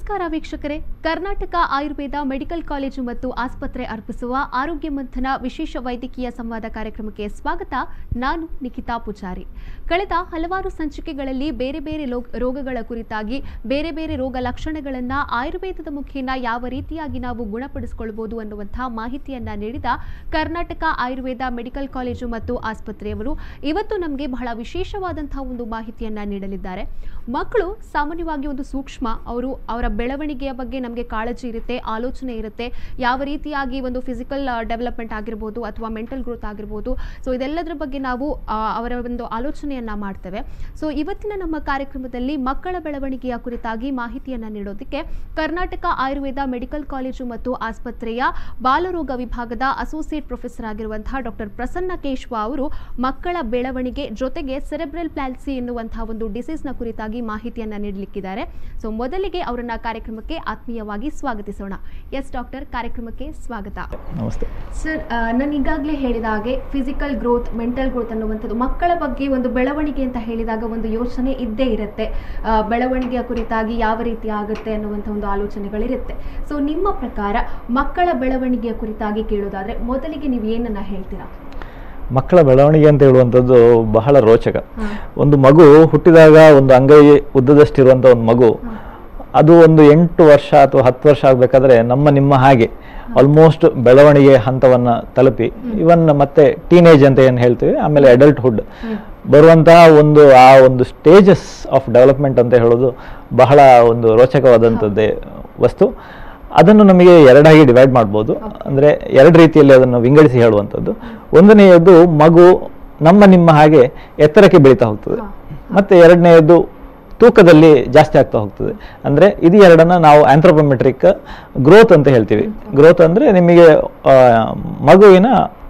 ನಮಸ್ಕಾರ ವೀಕ್ಷಕರೇ Karnataka Ayurveda medical college ಮತ್ತು ಆಸ್ಪತ್ರೆ ಅರ್ಪಿಸುವ ಆರೋಗ್ಯ ಮಂಥನ ವಿಶೇಷ ವೈದ್ಯಕೀಯ ಸಂವಾದ ಕಾರ್ಯಕ್ರಮಕ್ಕೆ ಸ್ವಾಗತ ನಾನು ನಿಖಿತಾ ಪೂಜಾರಿ ಕಳೆದ ಹಲವಾರು ಸಂಚಿಕೆಗಳಲ್ಲಿ ಬೇರೆ ಬೇರೆ ಲೋ- ರೋಗಗಳ ಕುರಿತಾಗಿ ಬೇರೆ ಬೇರೆ ರೋಗ ಲಕ್ಷಣಗಳನ್ನು ಆಯುರ್ವೇದದ ಮುಖೇನ ಯಾವ ರೀತಿಯಾಗಿ ನಾವು ಗುಣಪಡಿಸಿಕೊಳ್ಬೋದು ಅನ್ನುವಂತಹ ಮಾಹಿತಿಯನ್ನ ನೀಡಿದ ಕರ್ನಾಟಕ ಆಯುರ್ವೇದ ಮೆಡಿಕಲ್ ಕಾಲೇಜು ಮತ್ತು ಆಸ್ಪತ್ರೆಯವರು ಇವತ್ತು ನಮಗೆ ಬಹಳ ವಿಶೇಷವಾದಂತಹ ಒಂದು ಮಾಹಿತಿಯನ್ನ ನೀಡಲಿದ್ದಾರೆ ಮಕ್ಕಳು ಸಾಮಾನ್ಯವಾಗಿ ಒಂದು ಸೂಕ್ಷ್ಮ ಅವರು ಅವರ ಬೆಳವಣಿಗೆಯ ಬಗ್ಗೆ ನಮಗೆ ಕಾಳಜಿ ಇರುತ್ತೆ ಆಲೋಚನೆ ಇರುತ್ತೆ ಯಾವ ರೀತಿಯಾಗಿ ಒಂದು ಫಿಸಿಕಲ್ ಡೆವಲಪ್ಮೆಂಟ್ ಆಗಿರ್ಬೋದು ಅಥವಾ ಮೆಂಟಲ್ ಗ್ರೋತ್ ಆಗಿರ್ಬೋದು ಸೊ ಇದೆಲ್ಲದರ ಬಗ್ಗೆ ನಾವು ಆ, ಅವರ ಒಂದು ಆಲೋಚನೆಯನ್ನ ಮಾಡ್ತೇವೆ ಸೊ ಇವತ್ತಿನ ನಮ್ಮ ಕಾರ್ಯಕ್ರಮದಲ್ಲಿ ಮಕ್ಕಳ ಬೆಳವಣಿಗೆಯ ಕುರಿತಾಗಿ ಮಾಹಿತಿಯನ್ನ ನೀಡೋದಕ್ಕೆ ಕರ್ನಾಟಕ ಆಯುರ್ವೇದ ಮೆಡಿಕಲ್ ಕಾಲೇಜು ಮತ್ತು ಆಸ್ಪತ್ರೆಯ ಬಾಲರೋಗ ವಿಭಾಗದ ಅಸೋಸಿಯೇಟ್ ಪ್ರೊಫೆಸರ್ ಆಗಿರುವಂತಹ ಡಾಕ್ಟರ್ ಪ್ರಸನ್ನ ಕೇಶ್ವ ಅವರು ಮಕ್ಕಳ ಬೆಳವಣಿಗೆ ಜೊತೆಗೆ ಸೆರೆಬ್ರಲ್ ಪ್ಲಾಲ್ಸಿ ಎನ್ನುವಂತಹ ಒಂದು ಡಿಸೀಸ್ನ ಕುರಿತಾಗಿ ಮಾಹಿತಿಯನ್ನ ನೀಡಲಿಕ್ಕಿದ್ದಾರೆ ಸೊ ಮೊದಲಿಗೆ ಅವರನ್ನ ಕಾರ್ಯಕ್ರಮಕ್ಕೆ ಆತ್ಮೀಯವಾಗಿ ಸ್ವಾಗತಿಸೋಣ ಎಸ್ ಡಾಕ್ಟರ್ ಕಾರ್ಯಕ್ರಮಕ್ಕೆ ಸ್ವಾಗತ ನಮಸ್ತೆ ಸರ್ ನಾನು ಈಗಾಗಲೇ ಹೇಳಿದ ಹಾಗೆ ಫಿಸಿಕಲ್ ಗ್ರೋತ್ ಮೆಂಟಲ್ ಗ್ರೋತ್ ಅನ್ನುವಂಥದ್ದು ಮಕ್ಕಳ ಬಗ್ಗೆ ಒಂದು ಬೆಳವಣಿಗೆ ಅಂತ ಹೇಳಿದಾಗ ಒಂದು ಯೋಚನೆ ಇದ್ದೇ ಇರುತ್ತೆ ಆ, ಬೆಳವಣಿಗೆಯ ಕುರಿತಾಗಿ ಯಾವ ರೀತಿ ಆಗುತ್ತೆ ಅನ್ನುವಂಥ ಒಂದು ಆಲೋಚನೆಗಳಿರುತ್ತೆ ಸೊ ನಿಮ್ಮ ಪ್ರಕಾರ ಮಕ್ಕಳ ಬೆಳವಣಿಗೆಯ ಕುರಿತಾಗಿ ಕೇಳೋದಾದ್ರೆ ಮೊದಲಿಗೆ ನೀವು ಏನನ್ನ ಹೇಳ್ತೀರಾ ಮಕ್ಕಳ ಬೆಳವಣಿಗೆ ಅಂತ ಹೇಳುವಂಥದ್ದು ಬಹಳ ರೋಚಕ ಹಾ. ಒಂದು ಮಗು ಹುಟ್ಟಿದಾಗ ಒಂದು ಅಂಗೈ ಉದ್ದದಷ್ಟಿರುವಂಥ ಒಂದು ಮಗು ಅದು ಒಂದು ಎಂಟು ವರ್ಷ ಅಥವಾ ಹತ್ತು ವರ್ಷ ಆಗಬೇಕಾದ್ರೆ ನಮ್ಮ ನಿಮ್ಮ ಹಾಗೆ ಆಲ್ಮೋಸ್ಟ್ ಬೆಳವಣಿಗೆ ಹಂತವನ್ನು ತಲುಪಿ ಇವನ್ ಮತ್ತೆ ಟೀನೇಜ್ ಅಂತ ಏನು ಹೇಳ್ತೀವಿ ಆಮೇಲೆ ಅಡಲ್ಟ್ಹುಡ್ ಬರುವಂತಹ ಒಂದು ಆ ಒಂದು ಸ್ಟೇಜಸ್ ಆಫ್ ಡೆವಲಪ್ಮೆಂಟ್ ಅಂತ ಹೇಳೋದು ಬಹಳ ಒಂದು ರೋಚಕವಾದಂಥದ್ದೇ ವಸ್ತು ಅದನ್ನು ನಮಗೆ ಎರಡಾಗಿ ಡಿವೈಡ್ ಮಾಡ್ಬೋದು ಅಂದರೆ ಎರಡು ರೀತಿಯಲ್ಲಿ ಅದನ್ನು ವಿಂಗಡಿಸಿ ಹೇಳುವಂಥದ್ದು ಒಂದನೆಯದು ಮಗು ನಮ್ಮ ನಿಮ್ಮ ಹಾಗೆ ಎತ್ತರಕ್ಕೆ ಬೆಳೀತಾ ಹೋಗ್ತದೆ ಮತ್ತೆ ಎರಡನೆಯದು ತೂಕದಲ್ಲಿ ಜಾಸ್ತಿ ಆಗ್ತಾ ಹೋಗ್ತದೆ ಅಂದರೆ ಇದು ಎರಡನ್ನ ನಾವು ಆಂಥ್ರೋಪೋಮೆಟ್ರಿಕ್ ಗ್ರೋತ್ ಅಂತ ಹೇಳ್ತೀವಿ ಗ್ರೋತ್ ಅಂದರೆ ನಿಮಗೆ ಆ, ಮಗುವಿನ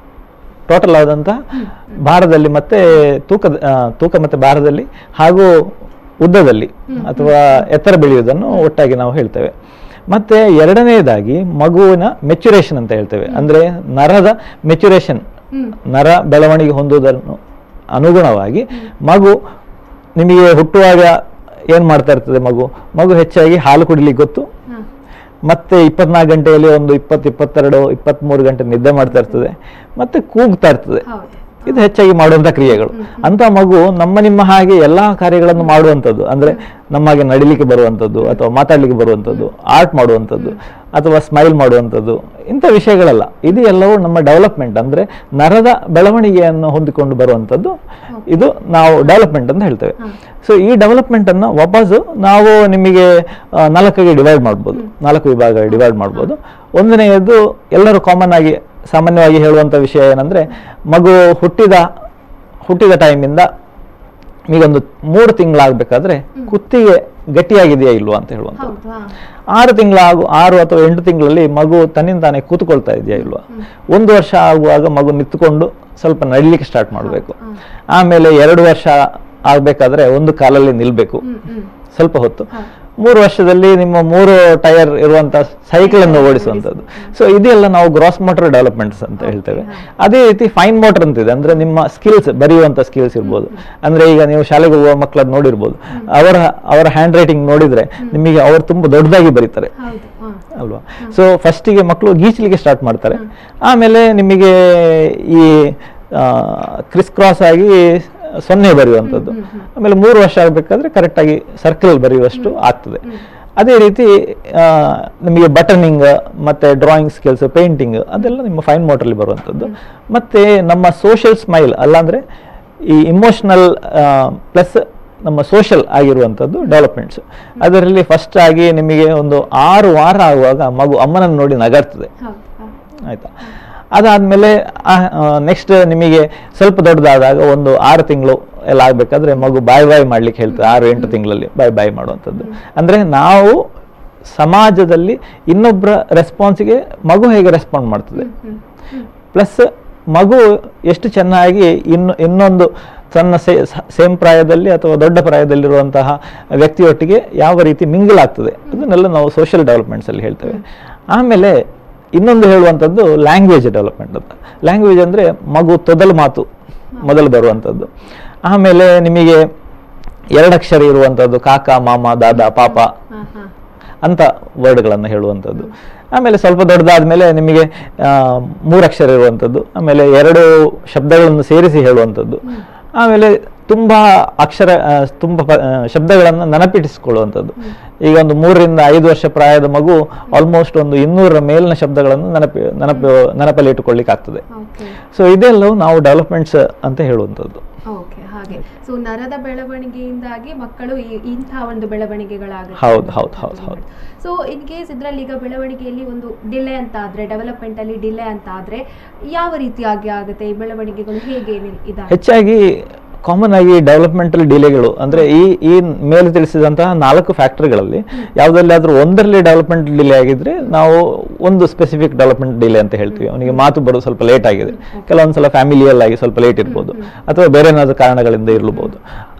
ಟೋಟಲ್ ಆದಂಥ ಭಾರದಲ್ಲಿ ಮತ್ತೆ ತೂಕದ ಆ, ತೂಕ ಮತ್ತೆ ಭಾರದಲ್ಲಿ ಹಾಗೂ ಉದ್ದದಲ್ಲಿ ಅಥವಾ ಎತ್ತರ ಬೆಳೆಯುವುದನ್ನು ಒಟ್ಟಾಗಿ ನಾವು ಹೇಳ್ತೇವೆ ಮತ್ತೆ ಎರಡನೆಯದಾಗಿ ಮಗುವಿನ ಮೆಚುರೇಷನ್ ಅಂತ ಹೇಳ್ತೇವೆ ಅಂದ್ರೆ ನರದ ಮೆಚುರೇಷನ್ ನರ ಬೆಳವಣಿಗೆ ಹೊಂದುವುದನ್ನು ಅನುಗುಣವಾಗಿ ಮಗು ನಿಮಗೆ ಹುಟ್ಟುವಾಗ ಏನ್ ಮಾಡ್ತಾ ಇರ್ತದೆ ಮಗು ಮಗು ಹೆಚ್ಚಾಗಿ ಹಾಲು ಕುಡಿಲಿಕ್ಕೆ ಗೊತ್ತು ಮತ್ತೆ ಇಪ್ಪತ್ನಾಲ್ಕು ಗಂಟೆಯಲ್ಲಿ ಒಂದು ಇಪ್ಪತ್ತು ಇಪ್ಪತ್ತೆರಡು ಇಪ್ಪತ್ತ್ಮೂರು ಗಂಟೆ ನಿದ್ದೆ ಮಾಡ್ತಾ ಇರ್ತದೆ ಮತ್ತೆ ಕೂಗ್ತಾ ಇರ್ತದೆ ಹೌದು ಇದು ಹೆಚ್ಚಾಗಿ ಮಾಡುವಂಥ ಕ್ರಿಯೆಗಳು ಅಂತ ಮಗು ನಮ್ಮ ನಿಮ್ಮ ಹಾಗೆ ಎಲ್ಲಾ ಕಾರ್ಯಗಳನ್ನು ಮಾಡುವಂಥದ್ದು ಅಂದ್ರೆ ನಮ್ಮ ಹಾಗೆ ನಡಿಲಿಕ್ಕೆ ಬರುವಂಥದ್ದು ಅಥವಾ ಮಾತಾಡ್ಲಿಕ್ಕೆ ಬರುವಂಥದ್ದು ಆರ್ಟ್ ಮಾಡುವಂಥದ್ದು ಅಥವಾ ಸ್ಮೈಲ್ ಮಾಡುವಂಥದ್ದು ಇಂಥ ವಿಷಯಗಳಲ್ಲ ಇದು ಎಲ್ಲವೂ ನಮ್ಮ ಡೆವಲಪ್ಮೆಂಟ್ ಅಂದ್ರೆ ನರದ ಬೆಳವಣಿಗೆಯನ್ನು ಹೊಂದಿಕೊಂಡು ಬರುವಂಥದ್ದು ಇದು ನಾವು ಡೆವಲಪ್ಮೆಂಟ್ ಅಂತ ಹೇಳ್ತೇವೆ ಸೊ ಈ ಡೆವಲಪ್ಮೆಂಟ್ ಅನ್ನು ವಾಪಸ್ಸು ನಾವು ನಿಮಗೆ ಆ, ನಾಲ್ಕಾಗಿ ಡಿವೈಡ್ ಮಾಡ್ಬೋದು ನಾಲ್ಕು ವಿಭಾಗ ಡಿವೈಡ್ ಮಾಡ್ಬೋದು ಒಂದನೆಯದು ಎಲ್ಲರೂ ಕಾಮನ್ ಆಗಿ ಸಾಮಾನ್ಯವಾಗಿ ಹೇಳುವಂಥ ವಿಷಯ ಏನಂದ್ರೆ ಮಗು ಹುಟ್ಟಿದ ಹುಟ್ಟಿದ ಟೈಮಿಂದ ಈಗೊಂದು ಮೂರು ತಿಂಗಳಾಗಬೇಕಾದ್ರೆ ಕುತ್ತಿಗೆ ಗಟ್ಟಿಯಾಗಿದೆಯಾ ಇಲ್ವಾ ಅಂತ ಹೇಳುವಂಥದ್ದು ಹೌದು ಹಾ. ಆರು ತಿಂಗಳಾಗು ಆರು ಅಥವಾ ಎಂಟು ತಿಂಗಳಲ್ಲಿ ಮಗು ತನ್ನಿಂದ ತಾನೇ ಕೂತ್ಕೊಳ್ತಾ ಇದೆಯಾ ಇಲ್ವಾ ಒಂದು ವರ್ಷ ಆಗುವಾಗ ಮಗು ನಿಂತುಕೊಂಡು ಸ್ವಲ್ಪ ನಡಿಲಿಕ್ಕೆ ಸ್ಟಾರ್ಟ್ ಮಾಡಬೇಕು ಆಮೇಲೆ ಎರಡು ವರ್ಷ ಆಗಬೇಕಾದ್ರೆ ಒಂದು ಕಾಲಲ್ಲಿ ನಿಲ್ಬೇಕು ಹ್ಮ್ ಹ್ಮ್ ಸ್ವಲ್ಪ ಹೊತ್ತು ಮೂರು ವರ್ಷದಲ್ಲಿ ನಿಮ್ಮ ಮೂರು ಟೈರ್ ಇರುವಂತ ಸೈಕಲ್ ಅನ್ನು ಓಡಿಸುವಂಥದ್ದು ಸೊ ಇದೆಲ್ಲ ನಾವು ಗ್ರಾಸ್ ಮೋಟರ್ ಡೆವಲಪ್ಮೆಂಟ್ಸ್ ಅಂತ ಹೇಳ್ತೇವೆ ಅದೇ ರೀತಿ ಫೈನ್ ಮೋಟರ್ ಅಂತಿದೆ ಅಂದ್ರೆ ನಿಮ್ಮ ಸ್ಕಿಲ್ಸ್ ಬರೆಯುವಂತ ಸ್ಕಿಲ್ಸ್ ಇರ್ಬೋದು ಅಂದ್ರೆ ಈಗ ನೀವು ಶಾಲೆಗೆ ಹೋಗುವ ಮಕ್ಕಳನ್ನ ನೋಡಿರ್ಬೋದು ಅವರ ಅವರ ಹ್ಯಾಂಡ್ ರೈಟಿಂಗ್ ನೋಡಿದ್ರೆ ನಿಮಗೆ ಅವರು ತುಂಬಾ ದೊಡ್ಡದಾಗಿ ಬರೀತಾರೆ ಹೌದು ಹಾ. ಅಲ್ವಾ ಸೊ ಫಸ್ಟಿಗೆ ಮಕ್ಕಳು ಗೀಚಲಿಕ್ಕೆ ಸ್ಟಾರ್ಟ್ ಮಾಡ್ತಾರೆ ಆಮೇಲೆ ನಿಮಗೆ ಈ ಕ್ರಿಸ್ ಕ್ರಾಸ್ ಆಗಿ ಸೊನ್ನೆ ಬರೆಯುವಂಥದ್ದು ಆಮೇಲೆ ಮೂರು ವರ್ಷ ಆಗಬೇಕಾದ್ರೆ ಕರೆಕ್ಟಾಗಿ ಸರ್ಕಲ್ ಬರೆಯುವಷ್ಟು ಆಗ್ತದೆ ಅದೇ ರೀತಿ ಆ, ನಿಮಗೆ ಬಟನಿಂಗ್ ಮತ್ತೆ ಡ್ರಾಯಿಂಗ್ ಸ್ಕಿಲ್ಸ್ ಪೇಂಟಿಂಗ್ ಅದೆಲ್ಲ ನಿಮ್ಮ ಫೈನ್ ಮೋಟ್ರಲ್ಲಿ ಬರುವಂಥದ್ದು ಮತ್ತೆ ನಮ್ಮ ಸೋಷಿಯಲ್ ಸ್ಮೈಲ್ ಅಲ್ಲಾಂದ್ರೆ ಈ ಇಮೋಷನಲ್ ಪ್ಲಸ್ ನಮ್ಮ ಸೋಷಿಯಲ್ ಆಗಿರುವಂಥದ್ದು ಡೆವಲಪ್ಮೆಂಟ್ಸ್ ಅದರಲ್ಲಿ ಫಸ್ಟ್ ಆಗಿ ನಿಮಗೆ ಒಂದು ಆರು ವಾರ ಆಗುವಾಗ ಮಗು ಅಮ್ಮನನ್ನು ನೋಡಿ ನಗಾಡ್ತದೆ ಹೌದು ಹಾ. ಆಯ್ತಾ ಅದಾದ್ಮೇಲೆ ನೆಕ್ಸ್ಟ್ ನಿಮಗೆ ಸ್ವಲ್ಪ ದೊಡ್ಡದಾದಾಗ ಒಂದು ಆರು ತಿಂಗಳು ಎಲ್ಲ ಆಗ್ಬೇಕಾದ್ರೆ ಮಗು ಬಾಯ್ ಬಾಯ್ ಮಾಡ್ಲಿಕ್ಕೆ ಹೇಳ್ತದೆ ಆರು ಎಂಟು ತಿಂಗಳಲ್ಲಿ ಬಾಯ್ ಬಾಯ್ ಮಾಡುವಂಥದ್ದು ಅಂದ್ರೆ ನಾವು ಸಮಾಜದಲ್ಲಿ ಇನ್ನೊಬ್ಬರ ರೆಸ್ಪಾನ್ಸ್ಗೆ ಮಗು ಹೇಗೆ ರೆಸ್ಪಾಂಡ್ ಮಾಡ್ತದೆ ಪ್ಲಸ್ ಮಗು ಎಷ್ಟು ಚೆನ್ನಾಗಿ ಇನ್ನು ಇನ್ನೊಂದು ತನ್ನ ಸೇಮ್ ಪ್ರಾಯದಲ್ಲಿ ಅಥವಾ ದೊಡ್ಡ ಪ್ರಾಯದಲ್ಲಿರುವಂತಹ ವ್ಯಕ್ತಿಯೊಟ್ಟಿಗೆ ಯಾವ ರೀತಿ ಮಿಂಗಲ್ ಆಗ್ತದೆ ಅದನ್ನೆಲ್ಲ ನಾವು ಸೋಷಿಯಲ್ ಡೆವಲಪ್ಮೆಂಟ್ಸ್ ಅಲ್ಲಿ ಹೇಳ್ತೇವೆ ಆಮೇಲೆ ಇನ್ನೊಂದು ಹೇಳುವಂಥದ್ದು ಲ್ಯಾಂಗ್ವೇಜ್ ಡೆವಲಪ್ಮೆಂಟ್ ಅಂತ ಲ್ಯಾಂಗ್ವೇಜ್ ಅಂದ್ರೆ ಮಗು ತೊದಲು ಮಾತು ಮೊದಲು ಬರುವಂಥದ್ದು ಆಮೇಲೆ ನಿಮಗೆ ಎರಡಕ್ಷರ ಇರುವಂಥದ್ದು ಕಾಕ ಮಾಮ ದಾದ ಪಾಪ ಹಾ ಹಾ ಅಂತ ವರ್ಡ್ಗಳನ್ನು ಹೇಳುವಂಥದ್ದು ಆಮೇಲೆ ಸ್ವಲ್ಪ ದೊಡ್ಡದಾದ್ಮೇಲೆ ನಿಮಗೆ ಆ, ಮೂರಕ್ಷರ ಇರುವಂಥದ್ದು ಆಮೇಲೆ ಎರಡು ಶಬ್ದಗಳನ್ನು ಸೇರಿಸಿ ಹೇಳುವಂಥದ್ದು ಆಮೇಲೆ ತುಂಬಾ ಅಕ್ಷರ ಆ, ತುಂಬ ಪ- ಆ, ಶಬ್ದಗಳನ್ನು ನೆನಪಿಟ್ಟಿಸಿಕೊಳ್ಳುವಂಥದ್ದು ಈಗ ಒಂದು ಮೂರರಿಂದ ಐದು ವರ್ಷ ಪ್ರಾಯದ ಮಗು ಆಲ್ಮೋಸ್ಟ್ ಒಂದು ಇನ್ನೂರರ ಮೇಲಿನ ಶಬ್ದಗಳನ್ನು ನೆನಪಿ ನೆನಪು ನೆನಪಲ್ಲಿ ಇಟ್ಟುಕೊಳ್ಳಿಕ್ಕೆ ಆಗ್ತದೆ ಓಕೆ ಸೊ ಇದೆಲ್ಲವೂ ನಾವು ಡೆವಲಪ್ಮೆಂಟ್ಸ್ ಅಂತ ಹೇಳುವಂಥದ್ದು ಓಕೆ ಹಾಗೆ ಸೊ ನರದ ಬೆಳವಣಿಗೆಯಿಂದಾಗಿ ಮಕ್ಕಳು ಈ- ಇಂತಹ ಒಂದು ಬೆಳವಣಿಗೆಗಳಾಗುತ್ತೆ ಹೌದು, ಹೌದು, ಹೌದು, ಹೌದು. ಸೊ ಇನ್ ಕೇಸ್ ಇದರಲ್ಲಿ ಈಗ ಬೆಳವಣಿಗೆಯಲ್ಲಿ ಒಂದು ಡಿಲೇ ಅಂತ ಆದ್ರೆ ಡೆವಲಪ್ಮೆಂಟ್ ಅಲ್ಲಿ ಡಿಲೇ ಅಂತ ಆದ್ರೆ ಯಾವ ರೀತಿಯಾಗಿ ಆಗುತ್ತೆ ಈ ಬೆಳವಣಿಗೆಗಳು ಹೇಗೆ ಇದಾಗುತ್ತೆ ಹೆಚ್ಚಾಗಿ ಕಾಮನ್ ಆಗಿ ಡೆವಲಪ್ಮೆಂಟಲ್ ಡಿಲೇಗಳು ಅಂದ್ರೆ ಈ ಈ ಮೇಲೆ ತಿಳಿಸಿದಂತಹ ನಾಲ್ಕು ಫ್ಯಾಕ್ಟರ್ಗಳಲ್ಲಿ ಯಾವುದಲ್ಲಾದ್ರೂ ಒಂದರಲ್ಲಿ ಡೆವಲಪ್ಮೆಂಟ್ ಡಿಲೇ ಆಗಿದ್ರೆ ನಾವು ಒಂದು ಸ್ಪೆಸಿಫಿಕ್ ಡೆವಲಪ್ಮೆಂಟ್ ಡಿಲೇ ಅಂತ ಹೇಳ್ತೀವಿ ಅವನಿಗೆ ಮಾತು ಬರೋದು ಸ್ವಲ್ಪ ಲೇಟ್ ಆಗಿದೆ ಕೆಲವೊಂದ್ಸಲ ಫ್ಯಾಮಿಲಿಯಲ್ ಆಗಿ ಸ್ವಲ್ಪ ಲೇಟ್ ಇರ್ಬೋದು ಅಥವಾ ಬೇರೆ ಏನಾದ್ರು ಕಾರಣಗಳಿಂದ ಇರಬಹುದು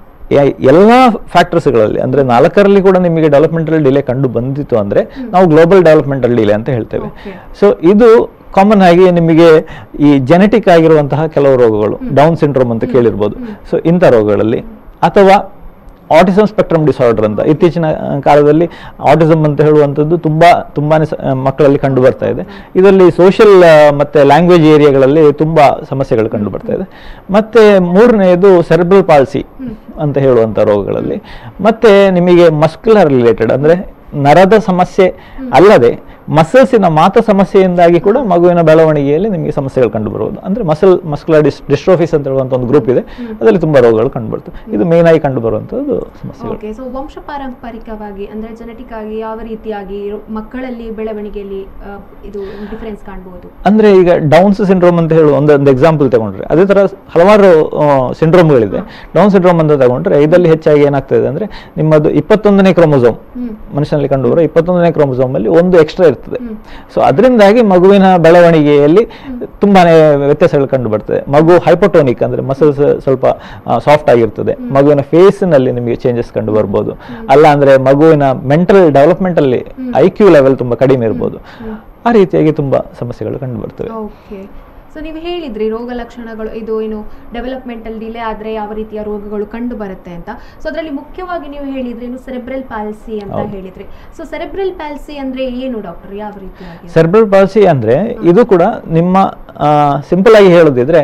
ಎಲ್ಲ ಫ್ಯಾಕ್ಟರ್ಸ್ಗಳಲ್ಲಿ ಅಂದ್ರೆ ನಾಲ್ಕರಲ್ಲಿ ಕೂಡ ನಿಮಗೆ ಡೆವಲಪ್ಮೆಂಟಲ್ ಡಿಲೇ ಕಂಡು ಬಂದಿತ್ತು ಅಂದ್ರೆ ನಾವು ಗ್ಲೋಬಲ್ ಡೆವಲಪ್ಮೆಂಟಲ್ ಡಿಲೇ ಅಂತ ಹೇಳ್ತೇವೆ Okay. ಸೊ ಇದು ಕಾಮನ್ ಆಗಿ ನಿಮಗೆ ಈ ಜೆನೆಟಿಕ್ ಆಗಿರುವಂತಹ ಕೆಲವು ರೋಗಗಳು ಡೌನ್ ಸಿಂಡ್ರೋಮ್ ಅಂತ ಕೇಳಿರ್ಬೋದು ಸೊ ಇಂಥ ರೋಗಗಳಲ್ಲಿ ಅಥವಾ ಆಟಿಸಮ್ ಸ್ಪೆಕ್ಟ್ರಮ್ ಡಿಸಾರ್ಡರ್ ಅಂತ ಇತ್ತೀಚಿನ ಆ, ಕಾಲದಲ್ಲಿ ಆಟಿಸಮ್ ಅಂತ ಹೇಳುವಂಥದ್ದು ತುಂಬಾ ತುಂಬಾನೇ ಸ- ಆ, ಮಕ್ಕಳಲ್ಲಿ ಕಂಡು ಬರ್ತಾ ಇದೆ ಇದರಲ್ಲಿ ಸೋಷಿಯಲ್ ಮತ್ತೆ ಲ್ಯಾಂಗ್ವೇಜ್ ಏರಿಯಾಗಳಲ್ಲಿ ತುಂಬಾ ಸಮಸ್ಯೆಗಳು ಕಂಡು ಬರ್ತಾ ಇದೆ ಮತ್ತೆ ಮೂರನೆಯದು ಸೆರೆಬ್ರಲ್ ಪಾಲ್ಸಿ ಅಂತ ಹೇಳುವಂಥ ರೋಗಗಳಲ್ಲಿ ಮತ್ತೆ ನಿಮಗೆ ಮಸ್ಕ್ಯುಲರ್ ರಿಲೇಟೆಡ್ ಅಂದ್ರೆ ನರದ ಸಮಸ್ಯೆ ಅಲ್ಲದೆ ಮಸಲ್ಸಿನ ಮಾತ ಸಮಸ್ಯೆಯಿಂದಾಗಿ ಕೂಡ ಮಗುವಿನ ಬೆಳವಣಿಗೆಯಲ್ಲಿ ನಿಮಗೆ ಸಮಸ್ಯೆಗಳು ಕಂಡು ಬರುವುದು ಅಂದ್ರೆ ಮಸಲ್ ಮಸ್ಕುಲರ್ ಡಿಸ್ ಡಿಸ್ಟ್ರೋಫಿಸ್ ಅಂತ ಹೇಳುವಂಥ ಒಂದು ಗ್ರೂಪ್ ಇದೆ ಅದರಲ್ಲಿ ತುಂಬಾ ರೋಗಗಳು ಕಂಡು ಬರ್ತವೆ ಇದು ಮೇನ್ ಆಗಿ ಕಂಡು ಬರುವಂಥದ್ದು ಸಮಸ್ಯೆಗಳು ಓಕೆ ಸೊ ವಂಶ ಪಾರಂಪರಿಕವಾಗಿ ಅಂದ್ರೆ ಜೆನೆಟಿಕ್ ಆಗಿ ಯಾವ ರೀತಿಯಾಗಿ ಇರೋ- ಮಕ್ಕಳಲ್ಲಿ ಬೆಳವಣಿಗೆಯಲ್ಲಿ ಆ, ಇದು ಡಿಫರೆನ್ಸ್ ಕಾಣಬಹುದು ಅಂದ್ರೆ ಈಗ ಡೌನ್ಸ್ ಸಿಂಡ್ರೋಮ್ ಅಂತ ಹೇಳುವ ಒಂದು ಒಂದು ಎಕ್ಸಾಂಪಲ್ ತಗೊಂಡ್ರೆ ಅದೇ ತರ ಹಲವಾರು ಸಿಂಡ್ರೋಮ್ಗಳಿದೆ ಡೌನ್ ಸಿಂಡ್ರೋಮ್ ಅಂತ ತಗೊಂಡ್ರೆ ಇದರಲ್ಲಿ ಹೆಚ್ಚಾಗಿ ಏನಾಗ್ತದೆ ಅಂದ್ರೆ ನಿಮ್ಮದು ಇಪ್ಪತ್ತೊಂದನೇ ಕ್ರೋಮೋಸೋಮ್ ಹ್ಮ್ ಮನುಷ್ಯನಲ್ಲಿ ಕಂಡುಬರೋ ಇಪ್ಪತ್ತೊಂದನೇ ಕ್ರೋಮೋಸೋಮ್ ಅಲ್ಲಿ ಒಂದು ಎಕ್ಸ್ಟ್ರಾ ಇರ್ತದೆ ಸೊ ಅದರಿಂದಾಗಿ ಮಗುವಿನ ಬೆಳವಣಿಗೆಯಲ್ಲಿ ತುಂಬಾನೇ ವ್ಯತ್ಯಾಸಗಳು ಕಂಡು ಬರ್ತದೆ ಮಗು ಹೈಪೋಟೋನಿಕ್ ಅಂದ್ರೆ ಮಸಲ್ಸ್ ಸ್ವಲ್ಪ ಸಾಫ್ಟ್ ಆಗಿರ್ತದೆ ಮಗುವಿನ ಫೇಸ್ ನಲ್ಲಿ ನಿಮಗೆ ಚೇಂಜಸ್ ಕಂಡು ಬರ್ಬೋದು ಅಲ್ಲ ಅಂದ್ರೆ ಮಗುವಿನ ಮೆಂಟಲ್ ಡೆವಲಪ್ಮೆಂಟ್ ಅಲ್ಲಿ ಐ ಕ್ಯೂ ಲೆವೆಲ್ ತುಂಬಾ ಕಡಿಮೆ ಇರ್ಬೋದು ಆ ರೀತಿಯಾಗಿ ತುಂಬಾ ಸಮಸ್ಯೆಗಳು ಕಂಡು ಬರ್ತವೆ ಓಕೆ ಸೊ ನೀವು ಹೇಳಿದ್ರಿ ರೋಗ ಲಕ್ಷಣಗಳು ಇದು ಏನು ಡೆವಲಪ್ಮೆಂಟಲ್ ಡಿಲೇ ಆದರೆ ಯಾವ ರೀತಿಯ ರೋಗಗಳು ಕಂಡು ಬರುತ್ತೆ ಅಂತ ಸೊ ಅದರಲ್ಲಿ ಮುಖ್ಯವಾಗಿ ನೀವು ಹೇಳಿದ್ರಿ ಏನು ಸೆರೆಬ್ರಲ್ ಪ್ಯಾಲ್ಸಿ ಅಂತ ಹೌದು. ಹೇಳಿದ್ರಿ ಸೊ ಸೆರೆಬ್ರಲ್ ಪ್ಯಾಲ್ಸಿ ಅಂದ್ರೆ ಏನು ಡಾಕ್ಟರ್ ಯಾವ ರೀತಿಯಾಗಿ ಸೆರ್ಬ್ರಲ್ ಪಾಲ್ಸಿ ಅಂದ್ರೆ ಇದು ಕೂಡ ನಿಮ್ಮ ಸಿಂಪಲ್ ಆಗಿ ಹೇಳೋದಿದ್ರೆ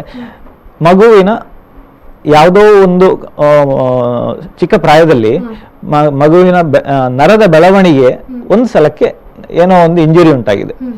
ಮಗುವಿನ ಯಾವುದೋ ಒಂದು ಆ, ಚಿಕ್ಕ ಪ್ರಾಯದಲ್ಲಿ ಮ- ಮಗುವಿನ ಬೆ- ಆ, ನರದ ಬೆಳವಣಿಗೆ ಒಂದು ಸಲಕ್ಕೆ ಏನೋ ಒಂದು ಇಂಜುರಿ ಉಂಟಾಗಿದೆ ಹ್ಮ್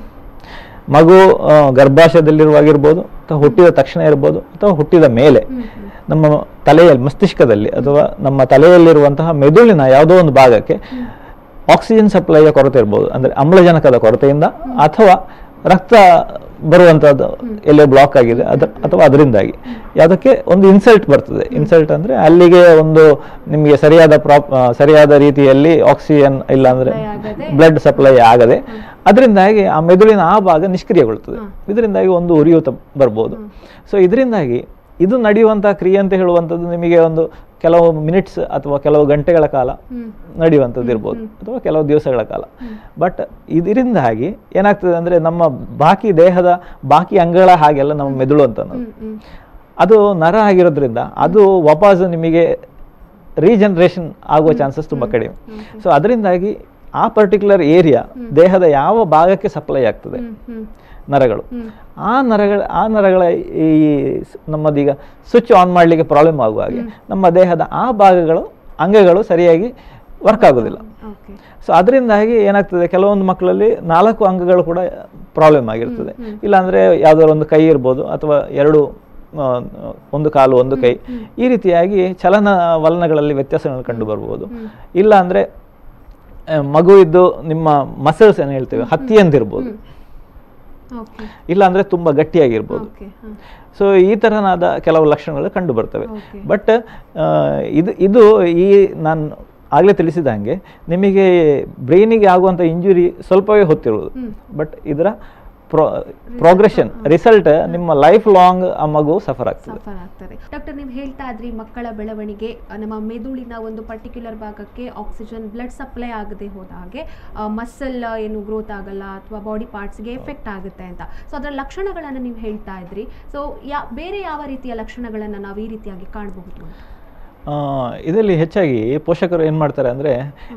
ಮಗು ಆ, ಗರ್ಭಾಶಯದಲ್ಲಿರುವಾಗಿರ್ಬೋದು ಅಥವಾ ಹುಟ್ಟಿದ ತಕ್ಷಣ ಇರ್ಬೋದು ಅಥವಾ ಹುಟ್ಟಿದ ಮೇಲೆ ಹ್ಮ್ ಹ್ಮ್ ನಮ್ಮ ತಲೆಯಲ್ಲಿ ಮಸ್ತಿಷ್ಕದಲ್ಲಿ ಅಥವಾ ನಮ್ಮ ತಲೆಯಲ್ಲಿರುವಂತಹ ಮೆದುಳಿನ ಯಾವುದೋ ಒಂದು ಭಾಗಕ್ಕೆ ಆಕ್ಸಿಜನ್ ಸಪ್ಲೈಯ ಕೊರತೆ ಇರ್ಬೋದು ಅಂದ್ರೆ ಅಮ್ಲಜನಕದ ಕೊರತೆಯಿಂದ ಅಥವಾ ರಕ್ತ ಬರುವಂತಹದ್ದು ಎಲ್ಲೋ ಬ್ಲಾಕ್ ಆಗಿದೆ ಅದ ಅಥವಾ ಅದರಿಂದಾಗಿ ಯಾವುದಕ್ಕೆ ಒಂದು ಇನ್ಸಲ್ಟ್ ಬರ್ತದೆ ಇನ್ಸಲ್ಟ್ ಅಂದ್ರೆ ಅಲ್ಲಿಗೆ ಒಂದು ನಿಮಗೆ ಸರಿಯಾದ ಪ್ರಾಪ್ ಆ, ಸರಿಯಾದ ರೀತಿಯಲ್ಲಿ ಆಕ್ಸಿಜನ್ ಇಲ್ಲ ಅಂದ್ರೆ Supply ಆಗದೆ. ಬ್ಲಡ್ ಸಪ್ಲೈ ಆಗದೆ ಅದರಿಂದಾಗಿ ಆ ಮೆದುಳಿನ ಆ ಭಾಗ ನಿಷ್ಕ್ರಿಯಗೊಳ್ತದೆ ಇದರಿಂದಾಗಿ ಒಂದು ಉರಿಯೂತ ಬರ್ಬೋದು ಸೊ ಇದರಿಂದಾಗಿ ಇದು ನಡೆಯುವಂತಹ ಕ್ರಿಯೆ ಅಂತ ಹೇಳುವಂಥದ್ದು ನಿಮಗೆ ಒಂದು ಕೆಲವು ಮಿನಿಟ್ಸ್ ಅಥವಾ ಕೆಲವು ಗಂಟೆಗಳ ಕಾಲ ಹ್ಮ್ ನಡೆಯುವಂಥದ್ದು ಇರ್ಬೋದು ಅಥವಾ ಕೆಲವು ದಿವಸಗಳ ಕಾಲ ಬಟ್ ಇದರಿಂದಾಗಿ ಏನಾಗ್ತದೆ ಅಂದ್ರೆ ನಮ್ಮ ಬಾಕಿ ದೇಹದ ಬಾಕಿ ಅಂಗಗಳ ಹಾಗೆಲ್ಲ ನಮ್ಮ ಮೆದುಳು ಅಂತ ಅನ್ನೋದು ಹ್ಮ್ ಹ್ಮ್ ಅದು ನರ ಆಗಿರೋದ್ರಿಂದ ಅದು ವಾಪಸ್ ನಿಮಗೆ ರೀಜನರೇಷನ್ ಆಗುವ ಚಾನ್ಸಸ್ ತುಂಬ ಕಡಿಮೆ ಸೊ ಅದರಿಂದಾಗಿ ಆ ಪರ್ಟಿಕ್ಯುಲರ್ ಏರಿಯಾ ದೇಹದ ಯಾವ ಭಾಗಕ್ಕೆ ಸಪ್ಲೈ ಆಗ್ತದೆ ಹ್ಮ್ ಹ್ಮ್ ನರಗಳು ಹ್ಮ್ ಆ ನರಗಳ ಆ ನರಗಳ ಈ ಸ್- ನಮ್ಮದೀಗ ಸ್ವಿಚ್ ಆನ್ ಮಾಡಲಿಕ್ಕೆ ಪ್ರಾಬ್ಲಮ್ ಆಗುವ ಹಾಗೆ ನಮ್ಮ ದೇಹದ ಆ ಭಾಗಗಳು ಅಂಗಗಳು ಸರಿಯಾಗಿ ವರ್ಕ್ ಆಗೋದಿಲ್ಲ ಓಕೆ ಸೊ ಅದರಿಂದಾಗಿ ಏನಾಗ್ತದೆ ಕೆಲವೊಂದು ಮಕ್ಕಳಲ್ಲಿ ನಾಲ್ಕು ಅಂಗಗಳು ಕೂಡ ಪ್ರಾಬ್ಲಮ್ ಆಗಿರ್ತದೆ ಇಲ್ಲಾಂದ್ರೆ ಯಾವ್ದಾದ್ರು ಒಂದು ಕೈ ಇರ್ಬೋದು ಅಥವಾ ಎರಡು ಆ, ಒಂದು ಕಾಲು ಒಂದು ಕೈ ಈ ರೀತಿಯಾಗಿ ಚಲನ ವಲನಗಳಲ್ಲಿ ವ್ಯತ್ಯಾಸಗಳು ಕಂಡು ಬರ್ಬೋದು ಇಲ್ಲ ಅಂದ್ರೆ ಆ, ಮಗು ಇದ್ದು ನಿಮ್ಮ ಮಸಲ್ಸ್ ಏನು ಹೇಳ್ತೇವೆ ಹತ್ತಿ ಅಂತಿರ್ಬೋದು ಓಕೆ ಇಲ್ಲ ಅಂದ್ರೆ ತುಂಬಾ ಗಟ್ಟಿಯಾಗಿರ್ಬೋದು ಓಕೆ ಹಾಂ ಸೊ ಈ ತರನಾದ ಕೆಲವು ಲಕ್ಷಣಗಳು ಕಂಡು ಬರ್ತವೆ ಓಕೆ ಬಟ್ ಇದು ಇದು ಈ ನಾನು ಆಗಲೇ ತಿಳಿಸಿದ ಹಾಗೆ ನಿಮಗೆ ಬ್ರೈನಿಗೆ ಆಗುವಂಥ ಇಂಜುರಿ ಸ್ವಲ್ಪವೇ ಹೊತ್ತಿರುವುದು ಬಟ್ ಇದರ ಪ್ರೊ ಪ್ರೋಗ್ರೆಷನ್ ರಿಸಲ್ಟ್ ನಿಮ್ಮ ಲೈಫ್ ಲಾಂಗ್ ಆ ಮಗು ಸಫರ್ ಆಗ್ತದೆ ಸಫರ್ ಆಗ್ತದೆ ಡಾಕ್ಟರ್ ನೀವು ಹೇಳ್ತಾ ಇದ್ರಿ ಮಕ್ಕಳ ಬೆಳವಣಿಗೆ ಆ, ನಮ್ಮ ಮೆದುಳಿನ ಒಂದು ಪರ್ಟಿಕ್ಯುಲರ್ ಭಾಗಕ್ಕೆ ಆಕ್ಸಿಜನ್ ಬ್ಲಡ್ ಸಪ್ಲೈ ಆಗದೆ ಹೋದ ಹಾಗೆ ಮಸಲ್ ಏನು ಗ್ರೋತ್ ಆಗಲ್ಲ ಅಥವಾ ಬಾಡಿ ಪಾರ್ಟ್ಸ್ಗೆ ಎಫೆಕ್ಟ್ ಆಗುತ್ತೆ ಅಂತ ಸೊ ಅದರ ಲಕ್ಷಣಗಳನ್ನು ನೀವು ಹೇಳ್ತಾ ಇದ್ರಿ ಸೊ ಯಾ ಬೇರೆ ಯಾವ ರೀತಿಯ ಲಕ್ಷಣಗಳನ್ನು ನಾವು ಈ ರೀತಿಯಾಗಿ ಕಾಣಬಹುದು ಅಂತ ಆ, ಇದರಲ್ಲಿ ಹೆಚ್ಚಾಗಿ ಪೋಷಕರು ಏನು ಮಾಡ್ತಾರೆ ಅಂದರೆ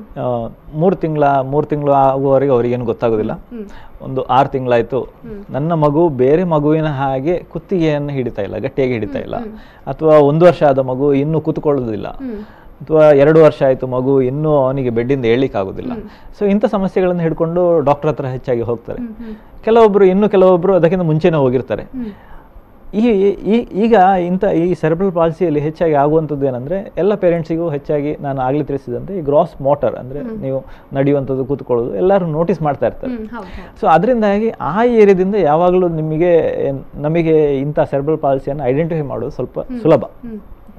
ಮೂರು ತಿಂಗಳ ಮೂರು ತಿಂಗಳು ಆಗುವವರೆಗೆ ಅವರಿಗೇನು ಗೊತ್ತಾಗೋದಿಲ್ಲ ಹ್ಮ್ ಒಂದು ಆರು ತಿಂಗಳಾಯಿತು ನನ್ನ ಮಗು ಬೇರೆ ಮಗುವಿನ ಹಾಗೆ ಕುತ್ತಿಗೆಯನ್ನು ಹಿಡಿತಾ ಇಲ್ಲ ಗಟ್ಟಿಯಾಗಿ ಹಿಡಿತಾ ಇಲ್ಲ ಅಥವಾ ಒಂದು ವರ್ಷ ಆದ ಮಗು ಇನ್ನೂ ಕೂತ್ಕೊಳ್ಳೋದಿಲ್ಲ ಹ್ಮ್ ಅಥವಾ ಎರಡು ವರ್ಷ ಆಯಿತು ಮಗು ಇನ್ನೂ ಅವನಿಗೆ ಬೆಡ್ಡಿಂದ ಏಳಿಕ್ಕಾಗೋದಿಲ್ಲ ಸೊ ಇಂಥ ಸಮಸ್ಯೆಗಳನ್ನು ಹಿಡ್ಕೊಂಡು ಡಾಕ್ಟರ್ ಹತ್ರ ಹೆಚ್ಚಾಗಿ ಹೋಗ್ತಾರೆ ಹ್ಮ್ ಹ್ಮ್ ಕೆಲವೊಬ್ಬರು ಇನ್ನು ಕೆಲವೊಬ್ಬರು ಅದಕ್ಕಿಂತ ಮುಂಚೆನೇ ಹೋಗಿರ್ತಾರೆ ಹ್ಮ್ ಈ ಈ- ಈಗ ಇಂಥ ಈ ಸೆರೆಬ್ರಲ್ ಪಾಲಿಸಿಯಲ್ಲಿ ಹೆಚ್ಚಾಗಿ ಆಗುವಂಥದ್ದು ಏನಂದರೆ ಎಲ್ಲ ಪೇರೆಂಟ್ಸಿಗೂ ಹೆಚ್ಚಾಗಿ ನಾನು ಆಗಲೇ ತಿಳಿಸಿದಂತೆ ಈ ಗ್ರಾಸ್ ಮೋಟರ್ ಅಂದರೆ ನೀವು ನಡೆಯುವಂಥದ್ದು ಕೂತ್ಕೊಳ್ಳೋದು ಎಲ್ಲರೂ ನೋಟಿಸ್ ಮಾಡ್ತಾ ಇರ್ತಾರೆ ಹ್ಮ್ ಹೌದು ಹೌದು ಸೊ ಅದರಿಂದಾಗಿ ಆ ಏರಿಯಾದಿಂದ ಯಾವಾಗಲೂ ನಿಮಗೆ ನಮಗೆ ಇಂಥ ಸೆರೆಬ್ರಲ್ ಪಾಲಿಸಿಯನ್ನು ಐಡೆಂಟಿಫೈ ಮಾಡೋದು ಸ್ವಲ್ಪ ಸುಲಭ ಹ್ಮ್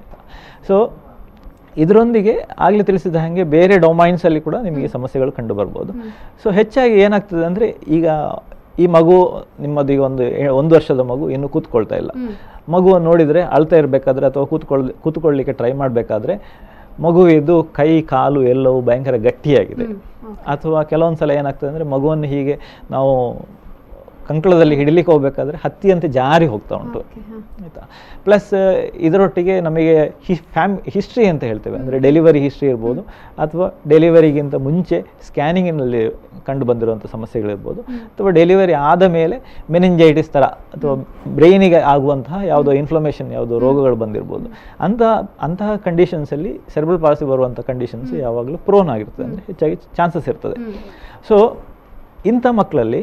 ಸೊ ಇದರೊಂದಿಗೆ ಆಗಲೇ ತಿಳಿಸಿದ ಹಾಗೆ ಬೇರೆ ಡೊಮೈನ್ಸಲ್ಲಿ ಕೂಡ ನಿಮಗೆ ಸಮಸ್ಯೆಗಳು ಕಂಡು ಬರ್ಬೋದು ಸೊ ಹೆಚ್ಚಾಗಿ ಏನಾಗ್ತದೆ ಅಂದರೆ ಈಗ ಈ ಮಗು ನಿಮ್ಮದು ಈಗ ಒಂದು ಏ- ಒಂದು ವರ್ಷದ ಮಗು ಇನ್ನೂ ಕೂತ್ಕೊಳ್ತಾ ಇಲ್ಲ ಹ್ಮ್ ಮಗುವನ್ನು ನೋಡಿದರೆ ಅಳ್ತಾ ಇರಬೇಕಾದ್ರೆ ಅಥವಾ ಕೂತ್ಕೊಳ್ಳ ಕೂತ್ಕೊಳ್ಳಿಕ್ಕೆ ಟ್ರೈ ಮಾಡಬೇಕಾದ್ರೆ ಮಗುವಿದ್ದು ಕೈ ಕಾಲು ಎಲ್ಲವೂ ಭಯಂಕರ ಗಟ್ಟಿಯಾಗಿದೆ ಹ್ಮ್ ಅಥವಾ ಕೆಲವೊಂದು ಸಲ ಏನಾಗ್ತದೆ ಅಂದರೆ ಮಗುವನ್ನು ಹೀಗೆ ನಾವು ಕಂಕಳದಲ್ಲಿ ಹಿಡಿಲಿಕ್ಕೆ ಹೋಗ್ಬೇಕಾದ್ರೆ ಹತ್ತಿಯಂತೆ ಜಾರಿ ಹೋಗ್ತಾ ಉಂಟು ಓಕೆ ಹಾ ಆಯಿತಾ ಪ್ಲಸ್ ಇದರೊಟ್ಟಿಗೆ ನಮಗೆ ಹಿ ಫ್ಯಾಮ್ ಹಿಸ್ಟ್ರಿ ಅಂತ ಹೇಳ್ತೇವೆ ಅಂದರೆ ಡೆಲಿವರಿ ಹಿಸ್ಟ್ರಿ ಇರ್ಬೋದು ಅಥವಾ ಡೆಲಿವರಿಗಿಂತ ಮುಂಚೆ ಸ್ಕ್ಯಾನಿಂಗಿನಲ್ಲಿ ಕಂಡು ಬಂದಿರುವಂಥ ಸಮಸ್ಯೆಗಳಿರ್ಬೋದು ಅಥವಾ ಡೆಲಿವರಿ ಆದ ಮೇಲೆ ಮೆನಿಂಜೈಟಿಸ್ ಥರ ಅಥವಾ ಬ್ರೈನಿಗೆ ಆಗುವಂತಹ ಯಾವುದೋ ಇನ್ಫ್ಲಮೇಷನ್ ಯಾವುದೋ ರೋಗಗಳು ಬಂದಿರ್ಬೋದು ಅಂತಹ ಅಂತಹ ಕಂಡೀಷನ್ಸಲ್ಲಿ ಸೆರ್ಬಲ್ ಪಾಲಿಸಿ ಬರುವಂಥ ಕಂಡೀಷನ್ಸ್ ಯಾವಾಗಲೂ ಪ್ರೋನ್ ಆಗಿರ್ತದೆ ಅಂದರೆ ಹೆಚ್ಚಾಗಿ ಚಾನ್ಸಸ್ ಇರ್ತದೆ ಹ್ಮ್ ಸೊ ಇಂಥ ಮಕ್ಕಳಲ್ಲಿ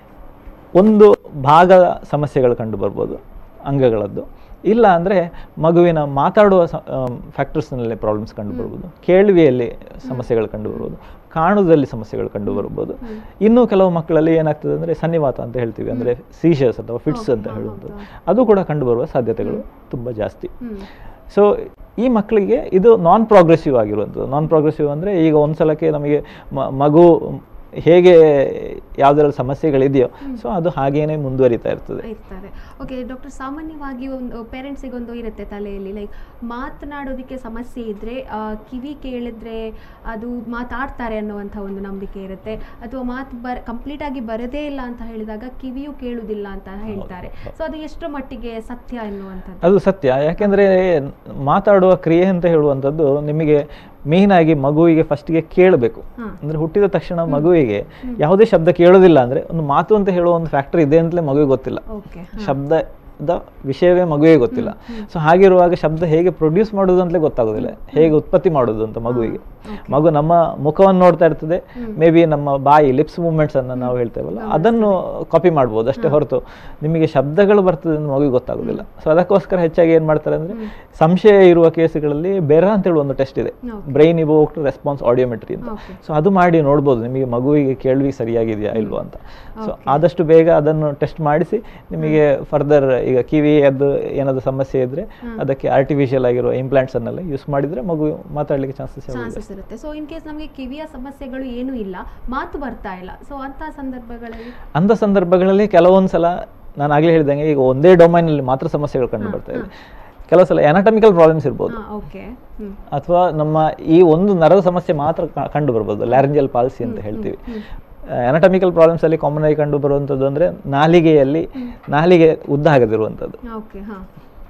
ಒಂದು ಭಾಗದ ಸಮಸ್ಯೆಗಳು ಕಂಡು ಬರ್ಬೋದು ಅಂಗಗಳದ್ದು ಇಲ್ಲ ಅಂದರೆ ಮಗುವಿನ ಮಾತಾಡುವ ಫ್ಯಾಕ್ಟರ್ಸ್ನಲ್ಲಿ ಪ್ರಾಬ್ಲಮ್ಸ್ ಕಂಡು ಬರ್ಬೋದು ಕೇಳುವಿಯಲ್ಲಿ ಸಮಸ್ಯೆಗಳು ಕಂಡು ಬರ್ಬೋದು ಕಾಣುವುದಲ್ಲಿ ಸಮಸ್ಯೆಗಳು ಕಂಡು ಬರ್ಬೋದು ಇನ್ನು ಕೆಲವು ಮಕ್ಕಳಲ್ಲಿ ಏನಾಗ್ತದೆ ಅಂದರೆ ಸನ್ನಿವಾತ ಅಂತ ಹೇಳ್ತೀವಿ ಅಂದರೆ ಸೀಶರ್ಸ್ ಅಥವಾ ಫಿಟ್ಸ್ ಅಂತ ಹೇಳುವಂಥದ್ದು ಅದು ಕೂಡ ಕಂಡು ಬರುವ ಸಾಧ್ಯತೆಗಳು ತುಂಬ ಜಾಸ್ತಿ ಹ್ಮ್ ಸೊ ಈ ಮಕ್ಕಳಿಗೆ ಇದು ನಾನ್ ಪ್ರೋಗ್ರೆಸಿವ್ ಆಗಿರುವಂಥದ್ದು ನಾನ್ ಪ್ರೋಗ್ರೆಸಿವ್ ಅಂದರೆ ಈಗ ಒಂದು ಸಲಕ್ಕೆ ನಮಗೆ ಮ- ಮಗು ಹೇಗೆ ಯಾವುದರಲ್ಲಿ ಸಮಸ್ಯೆಗಳಿದೆಯೋ ಸೊ ಅದು ಹಾಗೇನೆ ಮುಂದುವರಿತಾ ಇರ್ತದೆ ಇರ್ತಾರೆ ಓಕೆ ಡಾಕ್ಟರ್ ಸಾಮಾನ್ಯವಾಗಿ ಒಂದು ಪೇರೆಂಟ್ಸಿಗೆ ಒಂದು ಇರುತ್ತೆ ತಲೆಯಲ್ಲಿ ಲೈಕ್ ಮಾತನಾಡೋದಕ್ಕೆ ಸಮಸ್ಯೆ ಇದ್ರೆ ಆ, ಕಿವಿ ಕೇಳಿದ್ರೆ ಅದು ಮಾತಾಡ್ತಾರೆ ಅನ್ನುವಂಥ ಒಂದು ನಂಬಿಕೆ ಇರುತ್ತೆ ಅಥವಾ ಮಾತು ಬರ ಕಂಪ್ಲೀಟ್ ಆಗಿ ಬರದೇ ಇಲ್ಲ ಅಂತ ಹೇಳಿದಾಗ ಕಿವಿಯೂ ಕೇಳುವುದಿಲ್ಲ ಅಂತ ಹೇಳ್ತಾರೆ ಸೊ ಅದು ಎಷ್ಟು ಮಟ್ಟಿಗೆ ಸತ್ಯ ಎನ್ನುವಂಥದ್ದು ಅದು ಸತ್ಯ ಯಾಕೆಂದರೆ ಮಾತಾಡುವ ಕ್ರಿಯೆ ಅಂತ ಹೇಳುವಂಥದ್ದು ನಿಮಗೆ ಮೇಯ್ನ್ ಆಗಿ ಮಗುವಿಗೆ ಫಸ್ಟಿಗೆ ಕೇಳಬೇಕು ಹಾ. ಅಂದರೆ ಹುಟ್ಟಿದ ತಕ್ಷಣ ಮಗುವಿಗೆ ಯಾವುದೇ ಶಬ್ದ ಕೇಳೋದಿಲ್ಲ ಅಂದರೆ ಒಂದು ಮಾತು ಅಂತ ಹೇಳುವ ಒಂದು ಫ್ಯಾಕ್ಟರ್ ಇದೆ ಅಂತಲೇ ಮಗುವಿಗೆ ಗೊತ್ತಿಲ್ಲ ಓಕೆ ಶಬ್ದದ ವಿಷಯವೇ ಮಗುವಿಗೆ ಗೊತ್ತಿಲ್ಲ ಸೊ ಹಾಗಿರುವಾಗ ಶಬ್ದ ಹೇಗೆ ಪ್ರೊಡ್ಯೂಸ್ ಮಾಡೋದು ಅಂತಲೇ ಗೊತ್ತಾಗೋದಿಲ್ಲ ಹೇಗೆ ಉತ್ಪತ್ತಿ ಮಾಡೋದು ಅಂತ ಮಗುವಿಗೆ ಮಗು ನಮ್ಮ ಮುಖವನ್ನು ನೋಡ್ತಾ ಇರ್ತದೆ ಮೇ ಬಿ ನಮ್ಮ ಬಾಯಿ ಲಿಪ್ಸ್ ಮೂಮೆಂಟ್ಸ್ ಅನ್ನು ನಾವು ಹೇಳ್ತೇವಲ್ಲ ಅದನ್ನು ಕಾಪಿ ಮಾಡ್ಬೋದು ಅಷ್ಟೇ ಹೊರತು ನಿಮಗೆ ಶಬ್ದಗಳು ಬರ್ತದೆ ಅಂತ ಮಗುವಿಗೆ ಗೊತ್ತಾಗೋದಿಲ್ಲ ಸೊ ಅದಕ್ಕೋಸ್ಕರ ಹೆಚ್ಚಾಗಿ ಏನು ಮಾಡ್ತಾರೆ ಅಂದರೆ ಸಂಶಯ ಇರುವ ಕೇಸುಗಳಲ್ಲಿ ಬೆರ ಅಂತ ಹೇಳುವ ಒಂದು ಟೆಸ್ಟ್ ಇದೆ Okay. Brain evoked response audiometry ಅಂತ ಓಕೆ ಸೊ ಅದು ಮಾಡಿ ನೋಡ್ಬೋದು ನಿಮಗೆ ಮಗುವಿಗೆ ಕೇಳ್ವಿ ಸರಿಯಾಗಿದೆಯಾ ಇಲ್ವಾ ಅಂತ ಸೊ ಆದಷ್ಟು ಬೇಗ ಅದನ್ನು ಟೆಸ್ಟ್ ಮಾಡಿಸಿ ನಿಮಗೆ ಫರ್ದರ್ ಈಗ ಕಿವಿ ಅದು ಏನಾದರೂ ಸಮಸ್ಯೆ ಇದ್ರೆ ಅದಕ್ಕೆ ಆರ್ಟಿಫಿಷಿಯಲ್ ಆಗಿರುವ ಇಂಪ್ಲಾಂಟ್ಸ್ ಅನ್ನೆಲ್ಲ ಯೂಸ್ ಮಾಡಿದ್ರೆ ಮಗು ಮಾತಾಡ್ಲಿಕ್ಕೆ ಚಾನ್ಸಸ್ ಚಾನ್ಸಸ್ ಇರುತ್ತೆ ಸೊ ಇನ್ ಕೇಸ್ ನಮಗೆ ಕಿವಿಯ ಸಮಸ್ಯೆಗಳು ಏನೂ ಇಲ್ಲ ಮಾತು ಬರ್ತಾ ಇಲ್ಲ ಸೊ ಅಂತಹ ಸಂದರ್ಭಗಳಲ್ಲಿ ಅಂಥ ಸಂದರ್ಭಗಳಲ್ಲಿ ಕೆಲವೊಂದು ಸಲ ನಾನು ಆಗಲೇ ಹೇಳಿದಂಗೆ ಈಗ ಒಂದೇ ಡೊಮೈನಲ್ಲಿ ಮಾತ್ರ ಸಮಸ್ಯೆಗಳು ಕಂಡು ಬರ್ತಾ ಇದೆ ಕೆಲವು ಸಲ ಎನಾಟಮಿಕಲ್ ಪ್ರಾಬ್ಲಮ್ಸ್ ಇರ್ಬೋದು ಹಾಂ ಓಕೆ ಹ್ಮ್ ಅಥವಾ ನಮ್ಮ ಈ ಒಂದು ನರದ ಸಮಸ್ಯೆ ಮಾತ್ರ ಕ- ಕಂಡು ಬರ್ಬೋದು ಲ್ಯಾರಿಂಜಲ್ ಪಾಲ್ಸಿ ಅಂತ ಹೇಳ್ತೀವಿ ಎನಾಟಮಿಕಲ್ ಪ್ರಾಬ್ಲಮ್ಸ್ ಅಲ್ಲಿ ಕಾಮನ್ ಆಗಿ ಕಂಡು ಬರುವಂಥದ್ದು ಅಂದ್ರೆ ನಾಲಿಗೆಯಲ್ಲಿ ನಾಲಿಗೆ ಉದ್ದ ಆಗದಿರುವಂಥದ್ದು ಓಕೆ ಹಾಂ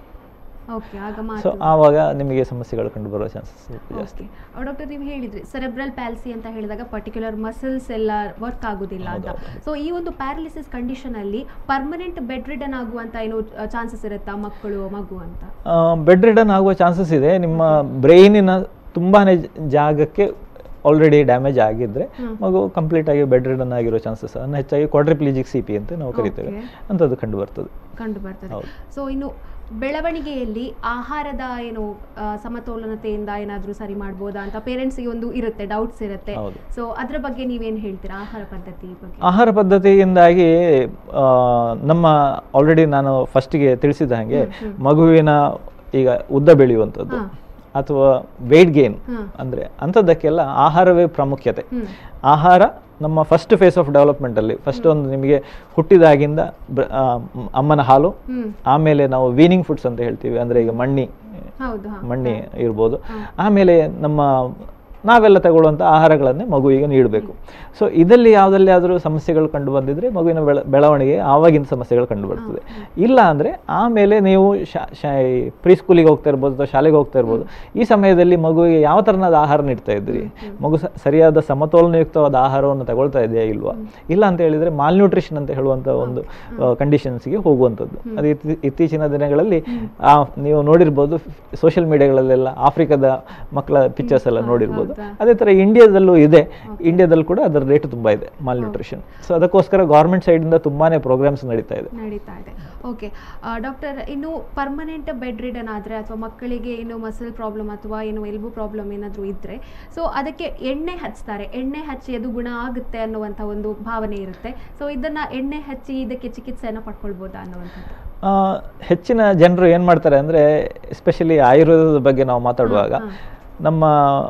ಓಕೆ ಆಗ ಸೊ ಮಾತು ಆವಾಗ ನಿಮಗೆ ಸಮಸ್ಯೆಗಳು ಕಂಡು ಬರುವ ಚಾನ್ಸಸ್ ಜಾಸ್ತಿ ಓಕೆ ಡಾಕ್ಟರ್ ನೀವು ಹೇಳಿದ್ರಿ ಸೆರೆಬ್ರಲ್ ಪ್ಯಾಲ್ಸಿ ಅಂತ ಹೇಳಿದಾಗ ಪರ್ಟಿಕ್ಯುಲರ್ ಮಸಲ್ಸ್ ಎಲ್ಲ ವರ್ಕ್ ಆಗೋದಿಲ್ಲ ಅಂತ ಸೊ ಈ ಒಂದು ಪ್ಯಾರಲಿಸಿಸ್ ಕಂಡೀಷನ್ ಅಲ್ಲಿ ಪರ್ಮನೆಂಟ್ ಬೆಡ್ ರಿಡನ್ ಆಗುವಂತ ಏನು ಚಾನ್ಸಸ್ ಇರುತ್ತಾ ಮಕ್ಕಳು ಮಗು ಅಂತ ಬೆಡ್ ರಿಡನ್ ಆಗುವ ಚಾನ್ಸಸ್ ಇದೆ ನಿಮ್ಮ ಬ್ರೈನಿನ ತುಂಬಾನೇ ಜ- ಜಾಗಕ್ಕೆ ಆಲ್ರೆಡಿ ಡ್ಯಾಮೇಜ್ ಆಗಿದ್ರೆ ಮಗು ಕಂಪ್ಲೀಟ್ ಆಗಿ ಬೆಡ್ ರಿಡನ್ ಆಗಿರೋ ಚಾನ್ಸಸ್ ಅನ್ನು ಹೆಚ್ಚಾಗಿ ಕ್ವಾಡ್ರಿಪ್ಲಿಜಿಕ್ ಸಿ ಪಿ ಅಂತ ನಾವು ಕರಿತೇವೆ Okay. ಅಂಥದ್ದು ಕಂಡು ಬರ್ತದೆ ಕಂಡು ಬರ್ತದೆ ಹೌದು. ಸೊ ಇನ್ನು ಬೆಳವಣಿಗೆಯಲ್ಲಿ ಆಹಾರದ ಏನು ಆ, ಸಮತೋಲನತೆಯಿಂದ ಏನಾದರೂ ಸರಿ ಮಾಡ್ಬೋದಾ ಅಂತ ಪೇರೆಂಟ್ಸ್ಗೆ ಒಂದು ಇರುತ್ತೆ ಡೌಟ್ಸ್ ಇರುತ್ತೆ ಹೌದು. ಸೊ ಅದ್ರ ಬಗ್ಗೆ ನೀವೇನು ಹೇಳ್ತೀರಾ ಆಹಾರ ಪದ್ಧತಿ ಬಗ್ಗೆ ಆಹಾರ ಪದ್ಧತಿಯಿಂದಾಗಿ ಆ, ನಮ್ಮ ಆಲ್ರೆಡಿ ನಾನು ಫಸ್ಟಿಗೆ ತಿಳಿಸಿದ ಹಾಗೆ ಮಗುವಿನ ಈಗ ಉದ್ದ ಬೆಳೆಯುವಂಥದ್ದು ಹಾ. ಅಥವಾ ವೆಯ್ಟ್ ಗೇನ್ ಹಾಂ ಅಂದರೆ ಅಂಥದ್ದಕ್ಕೆಲ್ಲ ಆಹಾರವೇ ಪ್ರಾಮುಖ್ಯತೆ ಹ್ಮ್ ಆಹಾರ ನಮ್ಮ ಫಸ್ಟ್ ಫೇಸ್ ಆಫ್ ಡೆವಲಪ್ಮೆಂಟಲ್ಲಿ ಫಸ್ಟ್ ಒಂದು ನಿಮಗೆ ಹುಟ್ಟಿದಾಗಿಂದ ಬ್ರ- ಆ, ಮ್- ಅಮ್ಮನ ಹಾಲು ಹ್ಮ್ ಆಮೇಲೆ ನಾವು ವೀನಿಂಗ್ ಫುಡ್ಸ್ ಅಂತ ಹೇಳ್ತೀವಿ ಅಂದರೆ ಈಗ ಮಣ್ಣಿ ಹೌದು ಹಾ ಮಣ್ಣಿ ಇರ್ಬೋದು ಆಮೇಲೆ ನಮ್ಮ ನಾವೆಲ್ಲ ತಗೊಳ್ಳುವಂಥ ಆಹಾರಗಳನ್ನೇ ಮಗುವಿಗೆ ನೀಡಬೇಕು ಸೊ ಇದರಲ್ಲಿ ಯಾವುದಲ್ಲಿ ಆದರೂ ಸಮಸ್ಯೆಗಳು ಕಂಡು ಬಂದಿದ್ರೆ ಮಗುವಿನ ಬೆಳ ಬೆಳವಣಿಗೆ ಆವಾಗಿನ ಸಮಸ್ಯೆಗಳು ಕಂಡು ಬರ್ತದೆ ಇಲ್ಲ ಅಂದರೆ ಆಮೇಲೆ ನೀವು ಶಾ ಶಾ ಪ್ರೀ ಸ್ಕೂಲಿಗೆ ಹೋಗ್ತಾ ಇರ್ಬೋದು ಅಥವಾ ಶಾಲೆಗೆ ಹೋಗ್ತಾ ಇರ್ಬೋದು ಈ ಸಮಯದಲ್ಲಿ ಮಗುವಿಗೆ ಯಾವ ಥರನಾದ ಆಹಾರ ನೀಡ್ತಾ ಇದ್ರಿ ಮಗು ಸ- ಸರಿಯಾದ ಸಮತೋಲನಯುಕ್ತವಾದ ಆಹಾರವನ್ನು ತಗೊಳ್ತಾ ಇದೆಯಾ ಇಲ್ವಾ ಇಲ್ಲ ಅಂತ ಹೇಳಿದರೆ ಮಾಲ್ನ್ಯೂಟ್ರಿಷನ್ ಅಂತ ಹೇಳುವಂಥ ಒಂದು ಕಂಡೀಷನ್ಸ್ಗೆ ಹೋಗುವಂಥದ್ದು ಅದು ಇತ್ತೀ- ಇತ್ತೀಚಿನ ದಿನಗಳಲ್ಲಿ ಆ, ನೀವು ನೋಡಿರ್ಬೋದು ಸೋಷಿಯಲ್ ಮೀಡಿಯಾಗಳಲ್ಲೆಲ್ಲ ಆಫ್ರಿಕಾದ ಮಕ್ಕಳ ಪಿಕ್ಚರ್ಸ್ ಎಲ್ಲ ನೋಡಿರ್ಬೋದು ಅದೇ ಥರ ಇಂಡಿಯಾದಲ್ಲೂ ಇದೆ ಇಂಡಿಯಾದಲ್ಲಿ ಕೂಡ ಅದರ ರೇಟ್ ತುಂಬ ಇದೆ ಮಾಲ್ನ್ಯೂಟ್ರಿಷನ್ ಸೊ ಅದಕ್ಕೋಸ್ಕರ ಗೌರ್ಮೆಂಟ್ ಸೈಡಿಂದ ತುಂಬಾ ಪ್ರೋಗ್ರಾಮ್ಸ್ ನಡೀತಾ ಇದೆ ನಡೀತಾ ಇದೆ ಓಕೆ ಡಾಕ್ಟರ್ ಇನ್ನು ಪರ್ಮನೆಂಟ್ ಬೆಡ್ ರಿಡನ್ ಆದರೆ ಅಥವಾ ಮಕ್ಕಳಿಗೆ ಏನು ಮಸಲ್ ಪ್ರಾಬ್ಲಮ್ ಅಥವಾ ಏನು ಎಲ್ಬು ಪ್ರಾಬ್ಲಮ್ ಏನಾದರೂ ಇದ್ದರೆ ಸೊ ಅದಕ್ಕೆ ಎಣ್ಣೆ ಹಚ್ತಾರೆ ಎಣ್ಣೆ ಹಚ್ಚಿ ಅದು ಗುಣ ಆಗುತ್ತೆ ಅನ್ನುವಂಥ ಒಂದು ಭಾವನೆ ಇರುತ್ತೆ ಸೊ ಇದನ್ನು ಎಣ್ಣೆ ಹಚ್ಚಿ ಇದಕ್ಕೆ ಚಿಕಿತ್ಸೆಯನ್ನು ಪಡ್ಕೊಳ್ಬೋದಾ ಅನ್ನುವಂಥದ್ದು ಆ, ಹೆಚ್ಚಿನ ಜನರು ಏನು ಮಾಡ್ತಾರೆ ಅಂದರೆ ಎಸ್ಪೆಷಲಿ ಆಯುರ್ವೇದದ ಬಗ್ಗೆ ನಾವು ಮಾತಾಡುವಾಗ ನಮ್ಮ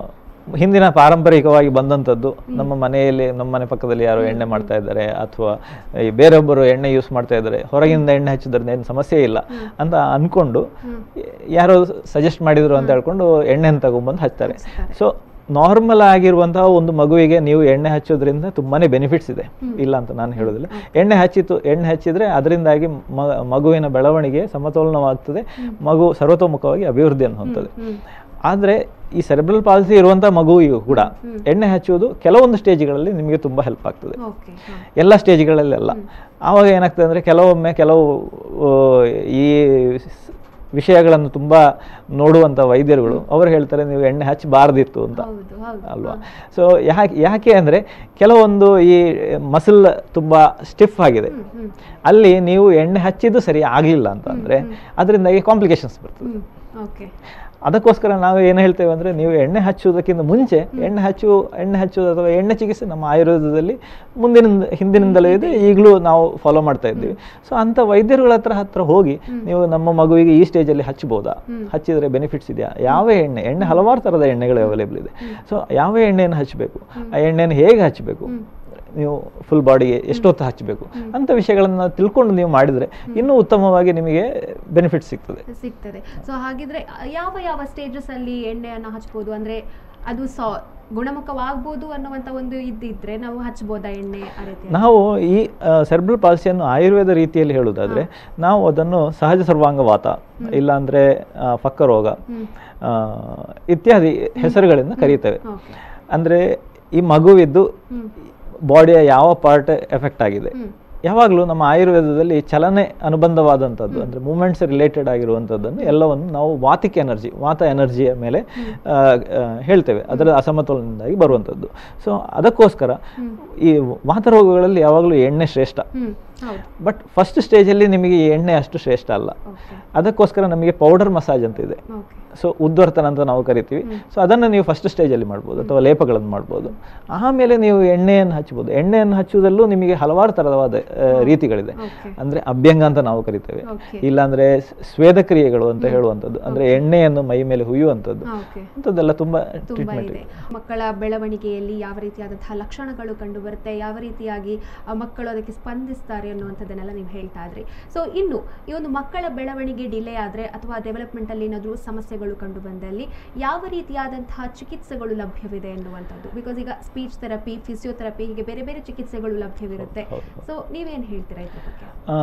ಹಿಂದಿನ ಪಾರಂಪರಿಕವಾಗಿ ಬಂದಂಥದ್ದು ನಮ್ಮ ಮನೆಯಲ್ಲಿ ನಮ್ಮ ಮನೆ ಪಕ್ಕದಲ್ಲಿ ಯಾರೋ ಎಣ್ಣೆ ಮಾಡ್ತಾ ಇದ್ದಾರೆ ಅಥವಾ ಈ ಬೇರೊಬ್ಬರು ಎಣ್ಣೆ ಯೂಸ್ ಮಾಡ್ತಾ ಇದ್ದಾರೆ ಹೊರಗಿಂದ ಎಣ್ಣೆ ಹಚ್ಚಿದ್ರಿಂದ ಏನು ಸಮಸ್ಯೆ ಇಲ್ಲ ಅಂತ ಅಂದ್ಕೊಂಡು ಯಾರೋ ಸಜೆಸ್ಟ್ ಮಾಡಿದ್ರು ಅಂತ ಹೇಳ್ಕೊಂಡು ಎಣ್ಣೆನ ತಗೊಂಡ್ಬಂದು ಹಚ್ತಾರೆ ಸೊ ನಾರ್ಮಲ್ ಆಗಿರುವಂತಹ ಒಂದು ಮಗುವಿಗೆ ನೀವು ಎಣ್ಣೆ ಹಚ್ಚೋದ್ರಿಂದ ತುಂಬಾನೇ ಬೆನಿಫಿಟ್ಸ್ ಇದೆ ಇಲ್ಲ ಅಂತ ನಾನು ಹೇಳೋದಿಲ್ಲ ಎಣ್ಣೆ ಹಚ್ಚಿತು ಎಣ್ಣೆ ಹಚ್ಚಿದ್ರೆ ಅದರಿಂದಾಗಿ ಮ- ಮಗುವಿನ ಬೆಳವಣಿಗೆ ಸಮತೋಲನವಾಗ್ತದೆ ಮಗು ಸರ್ವತೋಮುಖವಾಗಿ ಅಭಿವೃದ್ಧಿಯನ್ನು ಹೊಂದ್ತದೆ ಆದರೆ ಈ ಸೆರೆಬ್ರಲ್ ಪಾಲ್ಸಿ ಇರುವಂಥ ಮಗುವಿಗೂ ಕೂಡ ಎಣ್ಣೆ ಹಚ್ಚುವುದು ಕೆಲವೊಂದು ಸ್ಟೇಜ್ಗಳಲ್ಲಿ ನಿಮಗೆ ತುಂಬ ಹೆಲ್ಪ್ ಆಗ್ತದೆ ಓಕೆ ಎಲ್ಲ ಸ್ಟೇಜ್ಗಳಲ್ಲೆಲ್ಲ ಆವಾಗ ಏನಾಗ್ತದೆ ಅಂದರೆ ಕೆಲವೊಮ್ಮೆ ಕೆಲವು ಆ, ಈ ಸ್- ವಿಷಯಗಳನ್ನು ತುಂಬ ನೋಡುವಂಥ ವೈದ್ಯರುಗಳು ಅವರು ಹೇಳ್ತಾರೆ ನೀವು ಎಣ್ಣೆ ಹಚ್ಚಬಾರ್ದಿತ್ತು ಅಂತ ಹೌದು ಹೌದು ಅಲ್ವಾ ಸೊ ಯಾಕೆ ಯಾಕೆ ಅಂದರೆ ಕೆಲವೊಂದು ಈ ಮಸಲ್ ತುಂಬ ಸ್ಟಿಫ್ ಆಗಿದೆ ಅಲ್ಲಿ ನೀವು ಎಣ್ಣೆ ಹಚ್ಚಿದ್ದು ಸರಿ ಆಗಲಿಲ್ಲ ಅಂತ ಅಂದರೆ ಅದರಿಂದಾಗಿ ಕಾಂಪ್ಲಿಕೇಶನ್ಸ್ ಬರ್ತದೆ ಹ್ಮ್ ಓಕೆ ಅದಕ್ಕೋಸ್ಕರ ನಾವು ಏನು ಹೇಳ್ತೇವೆ ಅಂದರೆ ನೀವು ಎಣ್ಣೆ ಹಚ್ಚುವುದಕ್ಕಿಂತ ಮುಂಚೆ ಎಣ್ಣೆ ಹಚ್ಚು ಎಣ್ಣೆ ಹಚ್ಚುವುದು ಅಥವಾ ಎಣ್ಣೆ ಚಿಕಿತ್ಸೆ ನಮ್ಮ ಆಯುರ್ವೇದದಲ್ಲಿ ಮುಂದಿನ ಹಿಂದಿನಿಂದಲೇ ಇದೆ ಈಗಲೂ ನಾವು ಫಾಲೋ ಮಾಡ್ತಾ ಇದ್ದೀವಿ ಸೊ ಅಂಥ ವೈದ್ಯರುಗಳ ಹತ್ರ ಹತ್ರ ಹೋಗಿ ನೀವು ನಮ್ಮ ಮಗುವಿಗೆ ಈ ಸ್ಟೇಜಲ್ಲಿ ಹಚ್ಬೋದಾ ಹಚ್ಚಿದರೆ ಬೆನಿಫಿಟ್ಸ್ ಇದೆಯಾ ಯಾವ ಎಣ್ಣೆ ಎಣ್ಣೆ ಹಲವಾರು ಥರದ ಎಣ್ಣೆಗಳು ಅವೈಲೇಬಲ್ ಇದೆ ಸೊ ಯಾವ ಎಣ್ಣೆಯನ್ನು ಹಚ್ಚಬೇಕು ಆ ಎಣ್ಣೆಯನ್ನು ಹೇಗೆ ಹಚ್ಚಬೇಕು ನೀವು ಫುಲ್ ಬಾಡಿಗೆ ಎಷ್ಟೊತ್ತು ಹಚ್ಚಬೇಕು ಅಂಥ ವಿಷಯಗಳನ್ನು ತಿಳ್ಕೊಂಡು ನೀವು ಮಾಡಿದರೆ ಇನ್ನೂ ಉತ್ತಮವಾಗಿ ನಿಮಗೆ ಬೆನಿಫಿಟ್ ಸಿಗ್ತದೆ ಸಿಗ್ತದೆ ಸೊ ಹಾಗಿದ್ರೆ ಅ, ಯಾವ ಯಾವ ಸ್ಟೇಜಸ್ ಅಲ್ಲಿ ಎಣ್ಣೆಯನ್ನು ಹಚ್ಬೋದು ಅಂದ್ರೆ ಅದು ಸಾ ಗುಣಮುಖವಾಗ್ಬೋದು ಅನ್ನುವಂಥ ಒಂದು ಇದ್ದಿದ್ರೆ ನಾವು ಹಚ್ಬೋದಾ ಎಣ್ಣೆ ಆ ರೀತಿ ನಾವು ಈ ಸೆರ್ಬ್ರಲ್ ಪಾಲ್ಸಿಯನ್ನು ಆಯುರ್ವೇದ ರೀತಿಯಲ್ಲಿ ಹೇಳುವುದಾದ್ರೆ ನಾವು ಅದನ್ನು ಸಹಜ ಸರ್ವಾಂಗವಾತ ಇಲ್ಲಾಂದ್ರೆ ಆ, ಫಕ್ಕರೋಗ ಆ, ಇತ್ಯಾದಿ ಹೆಸರುಗಳಿಂದ ಕರೀತೇವೆ ಓಕೆ ಅಂದ್ರೆ ಈ ಮಗುವಿದ್ದು ಬಾಡಿಯ ಯಾವ ಪಾರ್ಟ್ ಎಫೆಕ್ಟ್ ಆಗಿದೆ ಯಾವಾಗಲೂ ನಮ್ಮ ಆಯುರ್ವೇದದಲ್ಲಿ ಚಲನೆ ಅನುಬಂಧವಾದಂಥದ್ದು ಅಂದರೆ ಮೂಮೆಂಟ್ಸ್ ರಿಲೇಟೆಡ್ ಆಗಿರುವಂಥದ್ದನ್ನು ಎಲ್ಲವನ್ನು ನಾವು ವಾತಿಕ್ ಎನರ್ಜಿ ವಾತ ಎನರ್ಜಿಯ ಮೇಲೆ ಆ, ಆ, ಹೇಳ್ತೇವೆ ಅದರ ಅಸಮತೋಲನದಿಂದಾಗಿ ಬರುವಂಥದ್ದು ಸೊ ಅದಕ್ಕೋಸ್ಕರ ಈ ವಾತರೋಗಗಳಲ್ಲಿ ಯಾವಾಗಲೂ ಎಣ್ಣೆ ಶ್ರೇಷ್ಠ ಹ್ಮ್ ಹೌದು ಬಟ್ ಫಸ್ಟ್ ಸ್ಟೇಜಲ್ಲಿ ನಿಮಗೆ ಈ ಎಣ್ಣೆ ಅಷ್ಟು ಶ್ರೇಷ್ಠ ಅಲ್ಲ ಓಕೆ ಅದಕ್ಕೋಸ್ಕರ ನಮಗೆ ಪೌಡರ್ ಮಸಾಜ್ ಅಂತ ಇದೆ ಓಕೆ ಸೊ ಉದ್ವರ್ತನ ಅಂತ ನಾವು ಕರಿತೀವಿ ಸೊ ಅದನ್ನು ನೀವು ಫಸ್ಟ್ ಸ್ಟೇಜಲ್ಲಿ ಮಾಡ್ಬೋದು ಅಥವಾ ಲೇಪಗಳನ್ನು ಮಾಡ್ಬೋದು ಆಮೇಲೆ ನೀವು ಎಣ್ಣೆಯನ್ನು ಹಚ್ಬೋದು ಎಣ್ಣೆಯನ್ನು ಹಚ್ಚುವುದಲ್ಲೂ ನಿಮಗೆ ಹಲವಾರು ಥರವಾದ ಆ, ರೀತಿಗಳಿದೆ ಓಕೆ ಅಂದರೆ ಅಭ್ಯಂಗ ಅಂತ ನಾವು ಕರಿತೇವೆ ಓಕೆ ಇಲ್ಲಾಂದ್ರೆ ಸ್- ಸ್ವೇದಕ್ರಿಯೆಗಳು ಅಂತ ಹೇಳುವಂಥದ್ದು ಅಂದರೆ ಎಣ್ಣೆಯನ್ನು ಮೈ ಮೇಲೆ ಹುಯ್ಯುವಂಥದ್ದು ಓಕೆ ಅಂಥದ್ದೆಲ್ಲ ತುಂಬ ತುಂಬಾ ಟ್ರೀಟ್ಮೆಂಟ್ ಇದೆ ಮಕ್ಕಳ ಬೆಳವಣಿಗೆಯಲ್ಲಿ ಯಾವ ರೀತಿಯಾದಂತಹ ಲಕ್ಷಣಗಳು ಕಂಡು ಬರುತ್ತೆ ಯಾವ ರೀತಿಯಾಗಿ ಆ, ಮಕ್ಕಳು ಅದಕ್ಕೆ ಸ್ಪಂದಿಸ್ತಾರೆ ಅನ್ನುವಂಥದ್ದನ್ನೆಲ್ಲ ನೀವು ಹೇಳ್ತಾ ಇದ್ರಿ ಸೊ ಇನ್ನು ಈ ಒಂದು ಮಕ್ಕಳ ಬೆಳವಣಿಗೆ ಡಿಲೇ ಆದರೆ ಅಥವಾ ಡೆವಲಪ್ಮೆಂಟ್ ಅಲ್ಲಿ ಏನಾದರೂ ಸಮಸ್ಯೆಗಳು ಕಂಡು ಬಂದಲ್ಲಿ ಯಾವ ರೀತಿಯಾದಂತಹ ಚಿಕಿತ್ಸೆಗಳು ಲಭ್ಯವಿದೆ ಎನ್ನುವಂಥದ್ದು ಬಿಕಾಸ್ ಈಗ ಸ್ಪೀಚ್ ಥೆರಪಿ ಫಿಸಿಯೋಥೆರಪಿ ಹೀಗೆ ಬೇರೆ ಬೇರೆ ಚಿಕಿತ್ಸೆಗಳು ಲಭ್ಯವಿರುತ್ತೆ ಹೌದು, ಸೊ ನೀವೇನು ಹೇಳ್ತೀರಾ ಇದ್ರ ಬಗ್ಗೆ ಆ,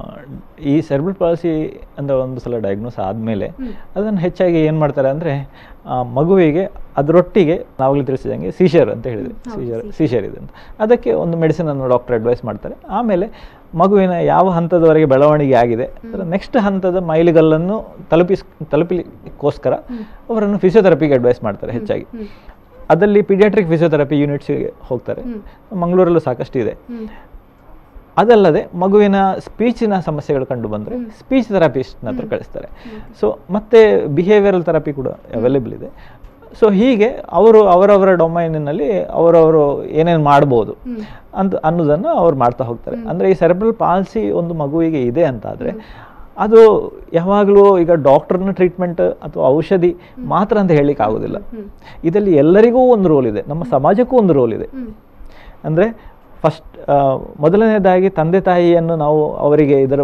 ಈ ಸೆರ್ಬ್ರಲ್ ಪಾಲಿಸಿ ಅಂತ ಒಂದು ಸಲ ಡಯಾಗ್ನೋಸ್ ಆದಮೇಲೆ ಅದನ್ನು ಹೆಚ್ಚಾಗಿ ಏನು ಮಾಡ್ತಾರೆ ಅಂದರೆ ಮಗುವಿಗೆ ಅದರೊಟ್ಟಿಗೆ ನಾವಾಗಲೇ ತಿಳಿಸಿದಂಗೆ ಸೀಶರ್ ಅಂತ ಹೇಳಿದೆ ಸೀಶರ್ ಸೀಶರ್ ಇದೆ ಅಂತ ಅದಕ್ಕೆ ಒಂದು ಮೆಡಿಸಿನನ್ನು ಡಾಕ್ಟರ್ ಅಡ್ವೈಸ್ ಮಾಡ್ತಾರೆ ಆಮೇಲೆ ಮಗುವಿನ ಯಾವ ಹಂತದವರೆಗೆ ಬೆಳವಣಿಗೆ ಆಗಿದೆ ಅದರ ನೆಕ್ಸ್ಟ್ ಹಂತದ ಮೈಲಿಗಲ್ಲನ್ನು ತಲುಪಿಸ್ ತಲುಪಲಿಕ್ಕೋಸ್ಕರ ಅವರನ್ನು ಫಿಸಿಯೋಥೆರಪಿಗೆ ಅಡ್ವೈಸ್ ಮಾಡ್ತಾರೆ ಹೆಚ್ಚಾಗಿ ಅದರಲ್ಲಿ ಪೀಡಿಯಾಟ್ರಿಕ್ ಫಿಸಿಯೋಥೆರಪಿ ಯೂನಿಟ್ಸ್ಗೆ ಹೋಗ್ತಾರೆ ಮಂಗಳೂರಲ್ಲೂ ಸಾಕಷ್ಟು ಇದೆ ಹ್ಮ್ ಅದಲ್ಲದೆ ಮಗುವಿನ ಸ್ಪೀಚಿನ ಸಮಸ್ಯೆಗಳು ಕಂಡು ಬಂದರೆ ಸ್ಪೀಚ್ ಥೆರಪಿಸ್ಟ್ನ ಹತ್ರ ಕಳಿಸ್ತಾರೆ ಸೊ ಮತ್ತೆ ಬಿಹೇವಿಯರಲ್ ಥೆರಪಿ ಕೂಡ ಅವೈಲೇಬಲ್ ಇದೆ ಸೊ ಹೀಗೆ ಅವರು ಅವರವರ ಡೊಮೈನಿನಲ್ಲಿ ಅವರವರು ಏನೇನು ಮಾಡ್ಬೋದು ಅಂತ ಅನ್ನೋದನ್ನು ಅವ್ರು ಮಾಡ್ತಾ ಹೋಗ್ತಾರೆ ಅಂದರೆ ಈ ಸೆರೆಬ್ರಲ್ ಪಾಲ್ಸಿ ಒಂದು ಮಗುವಿಗೆ ಇದೆ ಅಂತ ಆದರೆ ಅದು ಯಾವಾಗಲೂ ಈಗ ಡಾಕ್ಟರ್ನ ಟ್ರೀಟ್ಮೆಂಟ್ ಅಥವಾ ಔಷಧಿ ಮಾತ್ರ ಅಂತ ಹೇಳಲಿಕ್ಕೆ ಆಗೋದಿಲ್ಲ ಇದರಲ್ಲಿ ಎಲ್ಲರಿಗೂ ಒಂದು ರೋಲ್ ಇದೆ ನಮ್ಮ ಸಮಾಜಕ್ಕೂ ಒಂದು ರೋಲ್ ಇದೆ ಹ್ಮ್ ಅಂದರೆ ಫಸ್ಟ್ ಮೊದಲನೇದಾಗಿ ತಂದೆ ತಾಯಿಯನ್ನು ನಾವು ಅವರಿಗೆ ಇದರ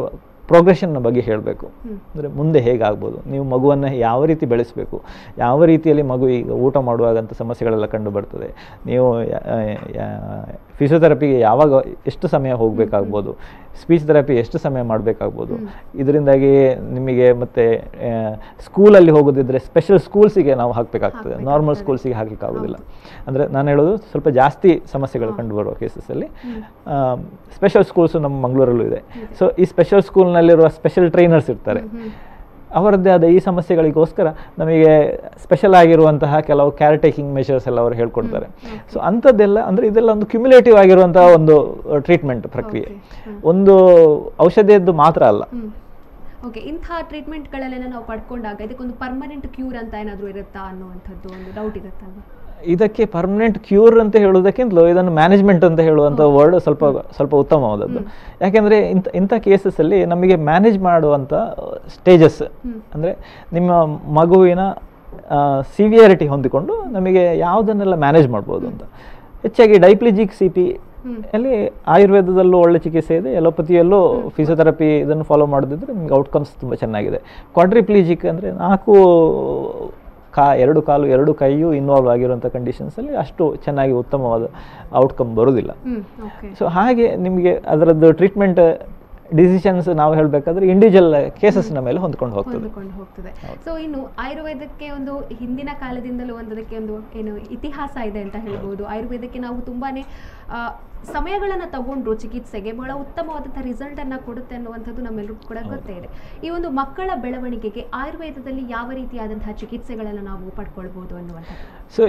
ಪ್ರೋಗ್ರೆಷನ್ನ ಬಗ್ಗೆ ಹೇಳಬೇಕು ಹ್ಮ್. ಅಂದರೆ ಮುಂದೆ ಹೇಗಾಗ್ಬೋದು ನೀವು ಮಗುವನ್ನು ಯಾವ ರೀತಿ ಬೆಳೆಸಬೇಕು ಯಾವ ರೀತಿಯಲ್ಲಿ ಮಗು ಈಗ ಊಟ ಮಾಡುವಾಗಂಥ ಸಮಸ್ಯೆಗಳೆಲ್ಲ ಕಂಡು ಬರ್ತದೆ ನೀವು ಫಿಸಿಯೋಥೆರಪಿಗೆ ಯಾವಾಗ ಎಷ್ಟು ಸಮಯ ಹೋಗಬೇಕಾಗ್ಬೋದು ಸ್ಪೀಚ್ ಥೆರಪಿ ಎಷ್ಟು ಸಮಯ ಮಾಡಬೇಕಾಗ್ಬೋದು ಇದರಿಂದಾಗಿ ನಿಮಗೆ ಮತ್ತೆ ಸ್ಕೂಲಲ್ಲಿ ಹೋಗೋದಿದ್ರೆ ಸ್ಪೆಷಲ್ ಸ್ಕೂಲ್ಸಿಗೆ ನಾವು ಹಾಕಬೇಕಾಗ್ತದೆ ನಾರ್ಮಲ್ ಸ್ಕೂಲ್ಸಿಗೆ ಹಾಕಲಿಕ್ಕಾಗೋದಿಲ್ಲ ಅಂದರೆ ನಾನು ಹೇಳೋದು ಸ್ವಲ್ಪ ಜಾಸ್ತಿ ಸಮಸ್ಯೆಗಳು ಕಂಡು ಬರುವ ಕೇಸಸ್ಸಲ್ಲಿ ಸ್ಪೆಷಲ್ ಸ್ಕೂಲ್ಸು ನಮ್ಮ ಮಂಗಳೂರಲ್ಲೂ ಇದೆ ಸೊ ಈ ಸ್ಪೆಷಲ್ ಸ್ಕೂಲ್ನಲ್ಲಿರುವ ಸ್ಪೆಷಲ್ ಟ್ರೈನರ್ಸ್ ಇರ್ತಾರೆ ಅವರದ್ದೇ ಆದ ಈ ಸಮಸ್ಯೆಗಳಿಗೋಸ್ಕರ ನಮಗೆ ಸ್ಪೆಷಲ್ ಆಗಿರುವಂತಹ ಕೆಲವು ಕೇರ್ ಟೇಕಿಂಗ್ ಮೆಷರ್ಸ್ ಎಲ್ಲ ಅವರು ಹೇಳ್ಕೊಡ್ತಾರೆ ಸೊ ಅಂಥದ್ದೆಲ್ಲ ಅಂದರೆ ಇದೆಲ್ಲ ಒಂದು ಕ್ಯುಮ್ಯುಲೇಟಿವ್ ಆಗಿರುವಂತಹ ಒಂದು ಟ್ರೀಟ್ಮೆಂಟ್ ಪ್ರಕ್ರಿಯೆ ಒಂದು ಔಷಧಿಯದ್ದು ಮಾತ್ರ ಅಲ್ಲ ಹ್ಮ್ ಓಕೆ ಇಂಥ ಟ್ರೀಟ್ಮೆಂಟ್ಗಳಲ್ಲೆಲ್ಲ ನಾವು ಪಡ್ಕೊಂಡಾಗ ಇದಕ್ಕೊಂದು ಪರ್ಮನೆಂಟ್ ಕ್ಯೂರ್ ಅಂತ ಏನಾದರೂ ಇರುತ್ತಾ ಅನ್ನುವಂಥದ್ದು ಒಂದು ಡೌಟ್ ಇರುತ್ತಲ್ವಾ ಇದಕ್ಕೆ ಪರ್ಮನೆಂಟ್ ಕ್ಯೂರ್ ಅಂತ ಹೇಳೋದಕ್ಕಿಂತಲೂ ಇದನ್ನು ಮ್ಯಾನೇಜ್ಮೆಂಟ್ ಅಂತ ಹೇಳುವಂಥ ವರ್ಡ್ ಸ್ವಲ್ಪ ಸ್ವಲ್ಪ ಉತ್ತಮವಾದದ್ದು ಯಾಕೆಂದರೆ ಇಂಥ ಇಂಥ ಕೇಸಸ್ಸಲ್ಲಿ ನಮಗೆ ಮ್ಯಾನೇಜ್ ಮಾಡುವಂಥ ಸ್ಟೇಜಸ್ ಅಂದರೆ ನಿಮ್ಮ ಮಗುವಿನ ಸಿವಿಯರಿಟಿ ಹೊಂದಿಕೊಂಡು ನಮಗೆ ಯಾವುದನ್ನೆಲ್ಲ ಮ್ಯಾನೇಜ್ ಮಾಡ್ಬೋದು ಅಂತ ಹೆಚ್ಚಾಗಿ ಡೈಪ್ಲಿಜಿಕ್ ಸಿ ಪಿ ಅಲ್ಲಿ ಆಯುರ್ವೇದದಲ್ಲೂ ಒಳ್ಳೆ ಚಿಕಿತ್ಸೆ ಇದೆ ಎಲೋಪತಿಯಲ್ಲೂ ಫಿಸಿಯೋಥೆರಪಿ ಇದನ್ನು ಫಾಲೋ ಮಾಡೋದಿದ್ರೆ ನಿಮಗೆ ಔಟ್ಕಮ್ಸ್ ತುಂಬ ಚೆನ್ನಾಗಿದೆ ಕ್ವಾಡ್ರಿಪ್ಲಿಜಿಕ್ ಅಂದರೆ ನಾಲ್ಕು ಕಾ ಎರಡು ಕಾಲು ಎರಡು ಕೈಯು ಇನ್ವಾಲ್ವ್ ಆಗಿರುವಂಥ ಕಂಡೀಷನ್ಸಲ್ಲಿ ಅಷ್ಟು ಚೆನ್ನಾಗಿ ಉತ್ತಮವಾದ ಔಟ್ಕಮ್ ಬರೋದಿಲ್ಲ ಹ್ಮ್ ಓಕೆ ಸೊ ಹಾಗೆ ನಿಮಗೆ ಅದರದ್ದು ಟ್ರೀಟ್ಮೆಂಟ್ ಡಿಸಿಷನ್ಸ್ ನಾವು ಹೇಳಬೇಕಾದ್ರೆ ಇಂಡಿವಿಜುವಲ್ ಕೇಸಸ್ನ ಮೇಲೆ ಹೊಂದ್ಕೊಂಡು ಹೋಗ್ತದೆ ಹೊಂದಿಕೊಂಡು ಹೋಗ್ತದೆ ಸೊ ಇನ್ನು ಆಯುರ್ವೇದಕ್ಕೆ ಒಂದು ಹಿಂದಿನ ಕಾಲದಿಂದಲೂ ಒಂದು ಅದಕ್ಕೆ ಒಂದು ಏನು ಇತಿಹಾಸ ಇದೆ ಅಂತ ಹೇಳ್ಬೋದು ಆಯುರ್ವೇದಕ್ಕೆ ನಾವು ತುಂಬಾನೇ ಆ, ಸಮಯಗಳನ್ನ ತಗೊಂಡ್ರು ಚಿಕಿತ್ಸೆಗೆ ಬಹಳ ಉತ್ತಮವಾದಂಥ ರಿಸಲ್ಟ್ ಅನ್ನ ಕೊಡುತ್ತೆ ಅನ್ನುವಂಥದ್ದು ನಮ್ಮೆಲ್ಲರಿಗೂ ಕೂಡ ಗೊತ್ತೇ ಇದೆ ಈ ಒಂದು ಮಕ್ಕಳ ಬೆಳವಣಿಗೆಗೆ ಆಯುರ್ವೇದದಲ್ಲಿ ಯಾವ ರೀತಿಯಾದಂತಹ ಚಿಕಿತ್ಸೆಗಳನ್ನು ನಾವು ಪಡ್ಕೊಳ್ಬೋದು ಅನ್ನುವಂಥದ್ದು ಸೊ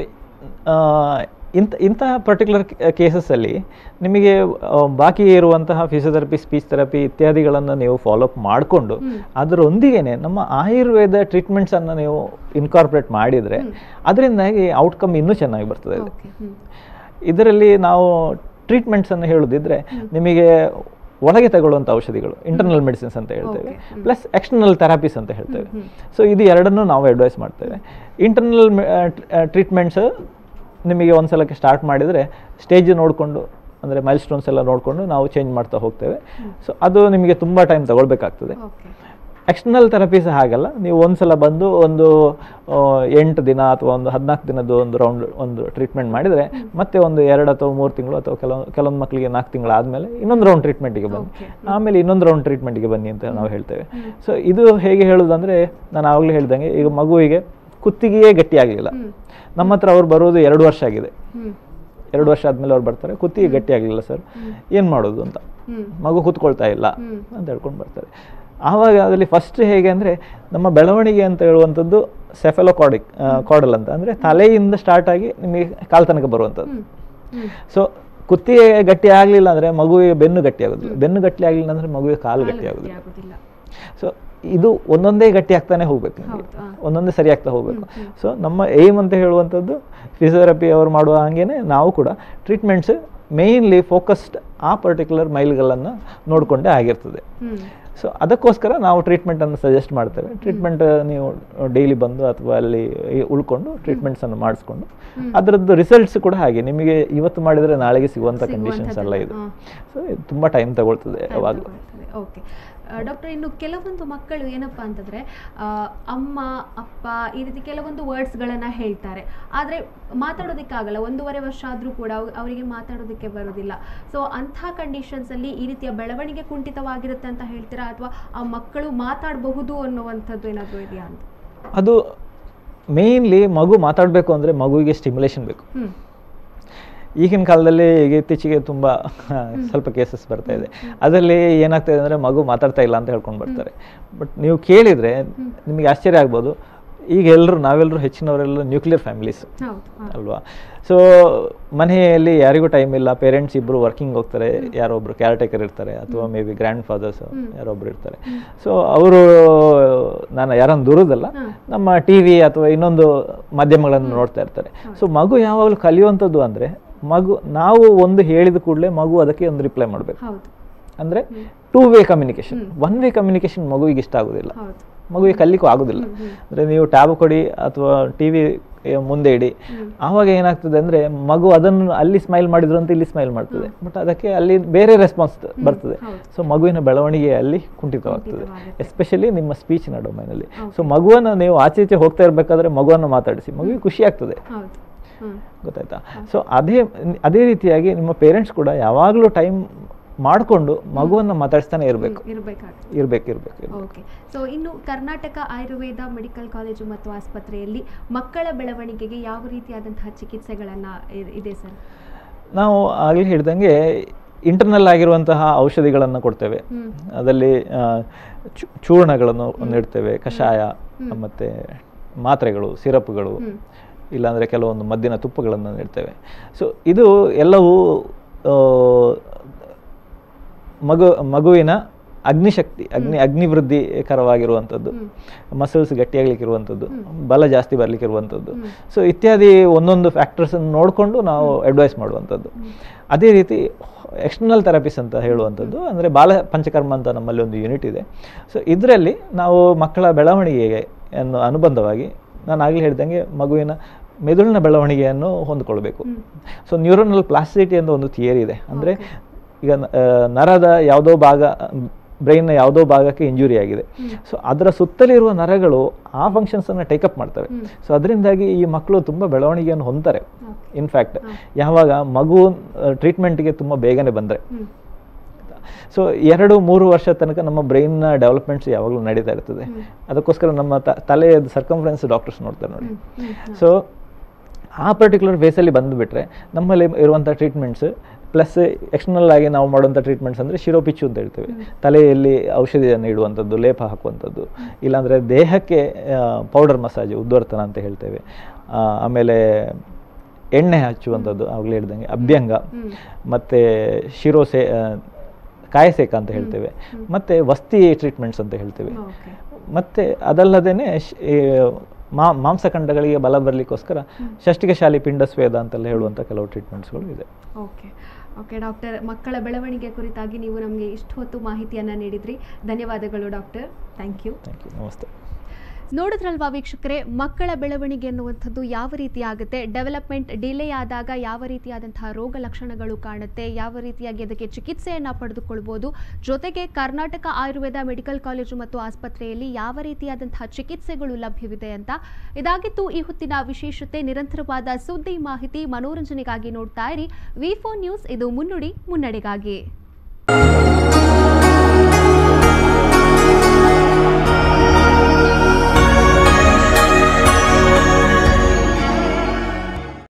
ಇಂಥ ಇಂತಹ ಪರ್ಟಿಕ್ಯುಲರ್ ಕೇಸಸ್ಸಲ್ಲಿ ನಿಮಗೆ ಆ, ಬಾಕಿ ಇರುವಂತಹ ಫಿಸಿಯೋಥೆರಪಿ ಸ್ಪೀಚ್ ಥೆರಪಿ ಇತ್ಯಾದಿಗಳನ್ನು ನೀವು ಫಾಲೋಅಪ್ ಮಾಡಿಕೊಂಡು ಅದರೊಂದಿಗೇನೆ ನಮ್ಮ ಆಯುರ್ವೇದ ಟ್ರೀಟ್ಮೆಂಟ್ಸನ್ನು ನೀವು ಇನ್ಕಾರ್ಪೊರೇಟ್ ಮಾಡಿದರೆ ಅದರಿಂದಾಗಿ ಔಟ್ಕಮ್ ಇನ್ನೂ ಚೆನ್ನಾಗಿ ಬರ್ತದೆ ಇದು. ಓಕೆ ಹ್ಮ್ ಇದರಲ್ಲಿ ನಾವು ಟ್ರೀಟ್ಮೆಂಟ್ಸನ್ನು ಹೇಳೋದಿದ್ರೆ ನಿಮಗೆ ಒಳಗೆ ತಗೊಳ್ಳುವಂಥ ಔಷಧಿಗಳು ಇಂಟರ್ನಲ್ ಮೆಡಿಸಿನ್ಸ್ ಅಂತ ಹೇಳ್ತೇವೆ ಪ್ಲಸ್ ಎಕ್ಸ್ಟರ್ನಲ್ ಥೆರಪೀಸ್ ಅಂತ ಹೇಳ್ತೇವೆ ಸೊ ಇದು ಎರಡನ್ನೂ ನಾವು ಅಡ್ವೈಸ್ ಮಾಡ್ತೇವೆ ಇಂಟರ್ನಲ್ ಟ್ರೀಟ್ಮೆಂಟ್ಸ್ ನಿಮಗೆ ಒಂದು ಸಲಕ್ಕೆ ಸ್ಟಾರ್ಟ್ ಮಾಡಿದರೆ ಸ್ಟೇಜ್ ನೋಡಿಕೊಂಡು ಅಂದರೆ ಮೈಲ್ ಸ್ಟೋನ್ಸ್ ಎಲ್ಲ ನೋಡಿಕೊಂಡು ನಾವು ಚೇಂಜ್ ಮಾಡ್ತಾ ಹೋಗ್ತೇವೆ ಸೊ ಅದು ನಿಮಗೆ ತುಂಬ ಟೈಮ್ ತಗೊಳ್ಬೇಕಾಗ್ತದೆ ಓಕೆ ಎಕ್ಸ್ಟರ್ನಲ್ ಥೆರಪೀಸ್ ಹಾಗಲ್ಲ ನೀವು ಒಂದ್ಸಲ ಬಂದು ಒಂದು ಆ, ಎಂಟು ದಿನ ಅಥವಾ ಒಂದು ಹದಿನಾಲ್ಕು ದಿನದ್ದು ಒಂದು ರೌಂಡ್ ಒಂದು ಟ್ರೀಟ್ಮೆಂಟ್ ಮಾಡಿದರೆ ಮತ್ತೆ ಒಂದು ಎರಡು ಅಥವಾ ಮೂರು ತಿಂಗಳು ಅಥವಾ ಕೆಲವು ಕೆಲವೊಂದು ಮಕ್ಕಳಿಗೆ ನಾಲ್ಕು ತಿಂಗಳು ಆದಮೇಲೆ ಇನ್ನೊಂದು ರೌಂಡ್ ಟ್ರೀಟ್ಮೆಂಟಿಗೆ ಬನ್ನಿ Okay. ಆಮೇಲೆ ಇನ್ನೊಂದು ರೌಂಡ್ ಟ್ರೀಟ್ಮೆಂಟಿಗೆ ಬನ್ನಿ ಅಂತ ನಾವು ಹೇಳ್ತೇವೆ ಸೊ ಇದು ಹೇಗೆ ಹೇಳೋದಂದರೆ ನಾನು ಆವಾಗಲೇ ಹೇಳ್ದಂಗೆ ಈಗ ಮಗುವಿಗೆ ಕುತ್ತಿಗೆಯೇ ಗಟ್ಟಿಯಾಗಲಿಲ್ಲ ನಮ್ಮ ಹತ್ರ ಅವ್ರು ಬರೋದು ಎರಡು ವರ್ಷ ಆಗಿದೆ ಹ್ಮ್ ಎರಡು ವರ್ಷ ಆದಮೇಲೆ ಅವ್ರು ಬರ್ತಾರೆ ಕುತ್ತಿಗೆ ಗಟ್ಟಿ ಆಗಲಿಲ್ಲ ಸರ್ ಏನು ಮಾಡೋದು ಅಂತ ಹ್ಮ್ ಮಗು ಕೂತ್ಕೊಳ್ತಾ ಇಲ್ಲ ಹ್ಮ್. ಅಂತ ಹೇಳ್ಕೊಂಡು ಬರ್ತಾರೆ ಆವಾಗ ಅದರಲ್ಲಿ ಫಸ್ಟ್ ಹೇಗೆ ಅಂದರೆ ನಮ್ಮ ಬೆಳವಣಿಗೆ ಅಂತ ಹೇಳುವಂಥದ್ದು ಸೆಫೆಲೋಕಾಡಿಕ್ ಕಾಡಲ್ ಅಂತ ಅಂದರೆ ತಲೆಯಿಂದ ಸ್ಟಾರ್ಟ್ ಆಗಿ ನಿಮಗೆ ಕಾಲ್ ತನಕ ಬರುವಂಥದ್ದು ಹ್ಮ್ ಹ್ಮ್ ಸೊ ಕುತ್ತಿಗೆ ಗಟ್ಟಿ ಆಗಲಿಲ್ಲ ಅಂದರೆ ಮಗುವಿಗೆ ಬೆನ್ನು ಗಟ್ಟಿ ಆಗೋದಿಲ್ಲ ಬೆನ್ನು ಗಟ್ಟಿ ಆಗಲಿಲ್ಲ ಅಂದರೆ ಮಗುವಿಗೆ ಕಾಲು ಗಟ್ಟಿ ಆಗೋದಿಲ್ಲ ಆಗೋದಿಲ್ಲ ಸೊ ಇದು ಒಂದೊಂದೇ ಗಟ್ಟಿ ಆಗ್ತಾನೆ ಹೋಗ್ಬೇಕು ನಿಮಗೆ ಹೌದು, ಹಾ. ಒಂದೊಂದೇ ಸರಿ ಆಗ್ತಾ ಹೋಗಬೇಕು ಸೊ ನಮ್ಮ ಏಮ್ ಅಂತ ಹೇಳುವಂಥದ್ದು ಫಿಸಿಯೋಥೆರಪಿ ಅವರು ಮಾಡುವ ಹಾಗೇನೆ ನಾವು ಕೂಡ ಟ್ರೀಟ್ಮೆಂಟ್ಸ್ ಮೇಯ್ನ್ಲಿ ಫೋಕಸ್ಡ್ ಆ ಪರ್ಟಿಕ್ಯುಲರ್ ಮೈಲ್ಗಳನ್ನು ನೋಡಿಕೊಂಡೇ ಆಗಿರ್ತದೆ ಹ್ಮ್ ಸೊ ಅದಕ್ಕೋಸ್ಕರ ನಾವು ಟ್ರೀಟ್ಮೆಂಟನ್ನು ಸಜೆಸ್ಟ್ ಮಾಡ್ತೇವೆ ಟ್ರೀಟ್ಮೆಂಟ್ ನೀವು ಡೈಲಿ ಬಂದು ಅಥವಾ ಅಲ್ಲಿ ಉಳ್ಕೊಂಡು ಟ್ರೀಟ್ಮೆಂಟ್ಸನ್ನು ಮಾಡಿಸ್ಕೊಂಡು ಅದರದ್ದು ರಿಸಲ್ಟ್ಸ್ ಕೂಡ ಹಾಗೆ ನಿಮಗೆ ಇವತ್ತು ಮಾಡಿದರೆ ನಾಳೆಗೆ ಸಿಗುವಂಥ ಕಂಡೀಷನ್ಸ್ ಎಲ್ಲ ಇದು ಹಾ. ಸೊ ಇದು ತುಂಬ ಟೈಮ್ ತಗೊಳ್ತದೆ ಯಾವಾಗಲೂ ಓಕೆ ಡಾಕ್ಟರ್ ಇನ್ನು ಕೆಲವೊಂದು ಮಕ್ಕಳು ಏನಪ್ಪ ಅಂತಂದ್ರೆ ಆ, ಅಮ್ಮ ಅಪ್ಪ ಈ ರೀತಿ ಕೆಲವೊಂದು ವರ್ಡ್ಸ್ಗಳನ್ನು ಹೇಳ್ತಾರೆ ಆದರೆ ಮಾತಾಡೋದಕ್ಕಾಗಲ್ಲ ಒಂದೂವರೆ ವರ್ಷ ಆದರೂ ಕೂಡ ಅವ್- ಅವರಿಗೆ ಮಾತಾಡೋದಕ್ಕೆ ಬರೋದಿಲ್ಲ ಸೊ ಅಂಥ ಕಂಡೀಷನ್ಸಲ್ಲಿ ಈ ರೀತಿಯ ಬೆಳವಣಿಗೆ ಕುಂಠಿತವಾಗಿರುತ್ತೆ ಅಂತ ಹೇಳ್ತೀರಾ ಅಥವಾ ಆ ಮಕ್ಕಳು ಮಾತಾಡಬಹುದು ಅನ್ನುವಂಥದ್ದು ಏನಾದರೂ ಇದೆಯಾ ಅಂತ ಅದು ಮೇಯ್ನ್ಲಿ ಮಗು ಮಾತಾಡಬೇಕು ಅಂದರೆ ಮಗುವಿಗೆ ಸ್ಟಿಮ್ಯುಲೇಷನ್ ಬೇಕು ಹ್ಮ್ ಈಗಿನ ಕಾಲದಲ್ಲಿ ಈಗ ಇತ್ತೀಚೆಗೆ ತುಂಬ ಸ್ವಲ್ಪ ಕೇಸಸ್ ಬರ್ತಾ ಇದೆ ಅದರಲ್ಲಿ ಏನಾಗ್ತದೆ ಅಂದರೆ ಮಗು ಮಾತಾಡ್ತಾ ಇಲ್ಲ ಅಂತ ಹೇಳ್ಕೊಂಡು ಬರ್ತಾರೆ ಬಟ್ ನೀವು ಕೇಳಿದರೆ ನಿಮಗೆ ಆಶ್ಚರ್ಯ ಆಗ್ಬೋದು ಈಗ ಎಲ್ಲರೂ ನಾವೆಲ್ಲರೂ ಹೆಚ್ಚಿನವರೆಲ್ಲ ನ್ಯೂಕ್ಲಿಯರ್ ಫ್ಯಾಮಿಲೀಸ್ ಹೌದು ಹಾ. ಅಲ್ವಾ ಸೊ ಮನೆಯಲ್ಲಿ ಯಾರಿಗೂ ಟೈಮ್ ಇಲ್ಲ ಪೇರೆಂಟ್ಸ್ ಇಬ್ಬರು ವರ್ಕಿಂಗ್ ಹೋಗ್ತಾರೆ ಯಾರೋ ಒಬ್ರು ಕ್ಯಾರ್ ಟೇಕರ್ ಇರ್ತಾರೆ ಅಥವಾ ಮೇ ಬಿ ಗ್ರ್ಯಾಂಡ್ ಫಾದರ್ಸ್ ಯಾರೊಬ್ರು ಇರ್ತಾರೆ ಸೊ ಅವರು ನಾನು ಯಾರನ್ನು ದೂರದಲ್ಲ ನಮ್ಮ ಟಿ ವಿ ಅಥವಾ ಇನ್ನೊಂದು ಮಾಧ್ಯಮಗಳನ್ನು ನೋಡ್ತಾ ಇರ್ತಾರೆ ಸೊ ಮಗು ಯಾವಾಗಲೂ ಕಲಿಯುವಂಥದ್ದು ಅಂದರೆ ಮಗು ನಾವು ಒಂದು ಹೇಳಿದ ಕೂಡಲೇ ಮಗು ಅದಕ್ಕೆ ಒಂದು ರಿಪ್ಲೈ ಮಾಡಬೇಕು ಹೌದು ಅಂದರೆ two way communication one way communication ಮಗುವಿಗೆ ಇಷ್ಟ ಆಗೋದಿಲ್ಲ ಹೌದು ಮಗುವಿಗೆ ಕಲಿಕ್ಕೂ ಆಗೋದಿಲ್ಲ ಅಂದರೆ ನೀವು ಟ್ಯಾಬ್ ಕೊಡಿ ಅಥವಾ ಟಿ ವಿ ಏ, ಮುಂದೆ ಇಡಿ ಆವಾಗ ಏನಾಗ್ತದೆ ಅಂದ್ರೆ ಮಗು ಅದನ್ನು ಅಲ್ಲಿ ಸ್ಮೈಲ್ ಮಾಡಿದ್ರು ಅಂತ ಇಲ್ಲಿ ಸ್ಮೈಲ್ ಮಾಡ್ತದೆ ಬಟ್ ಅದಕ್ಕೆ ಅಲ್ಲಿ ಬೇರೆ ರೆಸ್ಪಾನ್ಸ್ ಬರ್ತದೆ ಸೊ ಮಗುವಿನ ಬೆಳವಣಿಗೆ ಅಲ್ಲಿ ಕುಂಠಿತವಾಗ್ತದೆ ಎಸ್ಪೆಷಲಿ ನಿಮ್ಮ ಸ್ಪೀಚಿನ ಡೊಮೈನಲ್ಲಿ ಸೊ ಮಗುವನ್ನು ನೀವು ಆಚೆ ಈಚೆ ಹೋಗ್ತಾ ಇರಬೇಕಾದ್ರೆ ಮಗುವನ್ನು ಮಾತಾಡಿಸಿ ಮಗುವಿಗೆ ಖುಷಿ ಆಗ್ತದೆ ಹೌದು ಹ್ಮ್ ಗೊತ್ತಾಯ್ತಾ ಸೊ ಅದೇ ಅದೇ ರೀತಿಯಾಗಿ ನಿಮ್ಮ ಪೇರೆಂಟ್ಸ್ ಕೂಡ ಯಾವಾಗಲೂ ಟೈಮ್ ಮಾಡಿಕೊಂಡು ಮಗುವನ್ನು ಮಾತಾಡಿಸ್ತಾನೆ ಇರಬೇಕು ಇರಬೇಕಾಗ್ತದೆ ಇರ್ಬೇಕು ಇರ್ಬೇಕು ಇರ್ಬೇಕು. ಓಕೆ ಸೊ ಇನ್ನು ಕರ್ನಾಟಕ ಆಯುರ್ವೇದ ಮೆಡಿಕಲ್ ಕಾಲೇಜು ಮತ್ತು ಆಸ್ಪತ್ರೆಯಲ್ಲಿ ಮಕ್ಕಳ ಬೆಳವಣಿಗೆಗೆ ಯಾವ ರೀತಿಯಾದಂತಹ ಚಿಕಿತ್ಸೆಗಳನ್ನ ಇ- ಇದೆ ಸರ್ ನಾವು ಆಗಲೇ ಹೇಳಿದಂಗೆ ಇಂಟರ್ನಲ್ ಆಗಿರುವಂತಹ ಔಷಧಿಗಳನ್ನು ಕೊಡ್ತೇವೆ ಹ್ಮ್. ಅದರಲ್ಲಿ ಆ, ಚೂ- ಚೂರ್ಣಗಳನ್ನು ನೀಡ್ತೇವೆ ಕಷಾಯ ಮತ್ತು ಮಾತ್ರೆಗಳು ಸಿರಪ್ಗಳು ಹ್ಮ್. ಇಲ್ಲಾಂದರೆ ಕೆಲವೊಂದು ಮದ್ದಿನ ತುಪ್ಪಗಳನ್ನು ನೀಡ್ತೇವೆ ಸೊ ಇದು ಎಲ್ಲವೂ ಆ, ಮಗು ಮಗುವಿನ ಅಗ್ನಿಶಕ್ತಿ ಅಗ್ನಿ ಅಗ್ನಿವೃದ್ಧಿಕರವಾಗಿರುವಂಥದ್ದು ಮಸಲ್ಸ್ ಗಟ್ಟಿಯಾಗ್ಲಿಕ್ಕಿರುವಂಥದ್ದು ಬಲ ಜಾಸ್ತಿ ಬರ್ಲಿಕ್ಕಿರುವಂಥದ್ದು ಸೊ ಇತ್ಯಾದಿ ಒಂದೊಂದು ಫ್ಯಾಕ್ಟರ್ಸನ್ನು ನೋಡಿಕೊಂಡು ನಾವು ಅಡ್ವೈಸ್ ಮಾಡುವಂಥದ್ದು ಅದೇ ರೀತಿ ಎಕ್ಸ್ಟರ್ನಲ್ ಥೆರಪಿಸ್ ಅಂತ ಹೇಳುವಂಥದ್ದು ಅಂದರೆ ಬಾಲ ಪಂಚಕರ್ಮ ಅಂತ ನಮ್ಮಲ್ಲಿ ಒಂದು ಯೂನಿಟ್ ಇದೆ ಸೊ ಇದರಲ್ಲಿ ನಾವು ಮಕ್ಕಳ ಬೆಳವಣಿಗೆಗೆ ಅನ್ನು ಅನುಬಂಧವಾಗಿ ನಾನು ಆಗಲೇ ಹೇಳ್ದಂಗೆ ಮಗುವಿನ ಮೆದುಳಿನ ಬೆಳವಣಿಗೆಯನ್ನು ಹೊಂದ್ಕೊಳ್ಬೇಕು ಸೊ ನ್ಯೂರೋನಲ್ ಪ್ಲಾಸ್ಟಿಸಿಟಿ ಅಂತ ಒಂದು ಥಿಯರಿ ಇದೆ ಅಂದರೆ ಈಗ ನ- ಆ, ನರದ ಯಾವುದೋ ಭಾಗ ಬ್ರೈನ್ನ ಯಾವುದೋ ಭಾಗಕ್ಕೆ ಇಂಜುರಿ ಆಗಿದೆ ಸೊ ಅದರ ಸುತ್ತಲಿರುವ ನರಗಳು ಆ ಫಂಕ್ಷನ್ಸನ್ನು ಟೇಕಪ್ ಮಾಡ್ತವೆ ಸೊ ಅದರಿಂದಾಗಿ ಈ ಮಕ್ಕಳು ತುಂಬ ಬೆಳವಣಿಗೆಯನ್ನು ಹೊಂದ್ತಾರೆ ಇನ್ಫ್ಯಾಕ್ಟ್ ಯಾವಾಗ ಮಗು ಟ್ರೀಟ್ಮೆಂಟ್ಗೆ ತುಂಬ ಬೇಗನೆ ಬಂದರೆ ಹ್ಮ್ ಸೊ ಎರಡು ಮೂರು ವರ್ಷ ತನಕ ನಮ್ಮ ಬ್ರೈನ್ನ ಡೆವಲಪ್ಮೆಂಟ್ಸ್ ಯಾವಾಗಲೂ ನಡೀತಾ ಇರ್ತದೆ ಅದಕ್ಕೋಸ್ಕರ ನಮ್ಮ ತ- ತಲೆಯ ಸರ್ಕಂಫರೆನ್ಸ್ ಡಾಕ್ಟರ್ಸ್ ನೋಡ್ತಾರೆ ನೋಡಿ ಸೊ ಆ ಪರ್ಟಿಕ್ಯುಲರ್ ಫೇಸಲ್ಲಿ ಬಂದುಬಿಟ್ರೆ ನಮ್ಮಲ್ಲಿ ಇರುವಂಥ ಟ್ರೀಟ್ಮೆಂಟ್ಸ್ ಪ್ಲಸ್ ಎಕ್ಸ್ಟರ್ನಲ್ ಆಗಿ ನಾವು ಮಾಡುವಂಥ ಟ್ರೀಟ್ಮೆಂಟ್ಸ್ ಅಂದರೆ ಶಿರೋಪಿಚ್ಚು ಅಂತ ಹೇಳ್ತೇವೆ ತಲೆಯಲ್ಲಿ ಔಷಧಿಯನ್ನು ಇಡುವಂಥದ್ದು ಲೇಪ ಹಾಕುವಂಥದ್ದು ಇಲ್ಲಾಂದರೆ ದೇಹಕ್ಕೆ ಪೌಡರ್ ಮಸಾಜ್ ಉದ್ವರ್ತನ ಅಂತ ಹೇಳ್ತೇವೆ ಆ, ಆಮೇಲೆ ಎಣ್ಣೆ ಹಚ್ಚುವಂಥದ್ದು ಆಗಲೇ ಹೇಳ್ದಂಗೆ ಅಭ್ಯಂಗ ಮತ್ತು ಶಿರೋಸೆ ಆ, ಕಾಯಸೇಕ ಅಂತ ಹೇಳ್ತೇವೆ ಮತ್ತು ವಸ್ತಿ ಟ್ರೀಟ್ಮೆಂಟ್ಸ್ ಅಂತ ಹೇಳ್ತೇವೆ ಓಕೆ ಮತ್ತೆ ಅದಲ್ಲದೇ ಮಾ ಮಾಂಸಖಂಡಗಳಿಗೆ ಬಲ ಬರಲಿಕ್ಕೋಸ್ಕರ ಷಷ್ಟಿಕ ಶಾಲಿ ಪಿಂಡ ಸ್ವೇದ ಅಂತೆಲ್ಲ ಹೇಳುವಂಥ ಕೆಲವು ಟ್ರೀಟ್ಮೆಂಟ್ಸ್ಗಳು ಇದೆ ಓಕೆ ಓಕೆ ಡಾಕ್ಟರ್ ಮಕ್ಕಳ ಬೆಳವಣಿಗೆ ಕುರಿತಾಗಿ ನೀವು ನಮಗೆ ಇಷ್ಟು ಹೊತ್ತು ಮಾಹಿತಿಯನ್ನು ನೀಡಿದ್ರಿ ಧನ್ಯವಾದಗಳು doctor thank you thank you ನಮಸ್ತೆ ನೋಡಿದ್ರಲ್ವಾ ವೀಕ್ಷಕರೇ ಮಕ್ಕಳ ಬೆಳವಣಿಗೆ ಅನ್ನುವಂಥದ್ದು ಯಾವ ರೀತಿ ಆಗುತ್ತೆ ಡೆವಲಪ್ಮೆಂಟ್ ಡಿಲೇ ಆದಾಗ ಯಾವ ರೀತಿಯಾದಂತಹ ರೋಗ ಲಕ್ಷಣಗಳು ಕಾಣುತ್ತೆ ಯಾವ ರೀತಿಯಾಗಿ ಅದಕ್ಕೆ ಚಿಕಿತ್ಸೆಯನ್ನು ಪಡೆದುಕೊಳ್ಬೋದು ಜೊತೆಗೆ ಕರ್ನಾಟಕ ಆಯುರ್ವೇದ ಮೆಡಿಕಲ್ ಕಾಲೇಜು ಮತ್ತು ಆಸ್ಪತ್ರೆಯಲ್ಲಿ ಯಾವ ರೀತಿಯಾದಂತಹ ಚಿಕಿತ್ಸೆಗಳು ಲಭ್ಯವಿದೆ ಅಂತ ಇದಾಗಿತ್ತು ಈ ಹೊತ್ತಿನ ವಿಶೇಷತೆ ನಿರಂತರವಾದ ಸುದ್ದಿ ಮಾಹಿತಿ ಮನೋರಂಜನೆಗಾಗಿ ನೋಡ್ತಾ ಇರಿ ವಿ ಫೋರ್ ನ್ಯೂಸ್ ಇದು ಮುನ್ನುಡಿ ಮುನ್ನಡೆಗಾಗಿ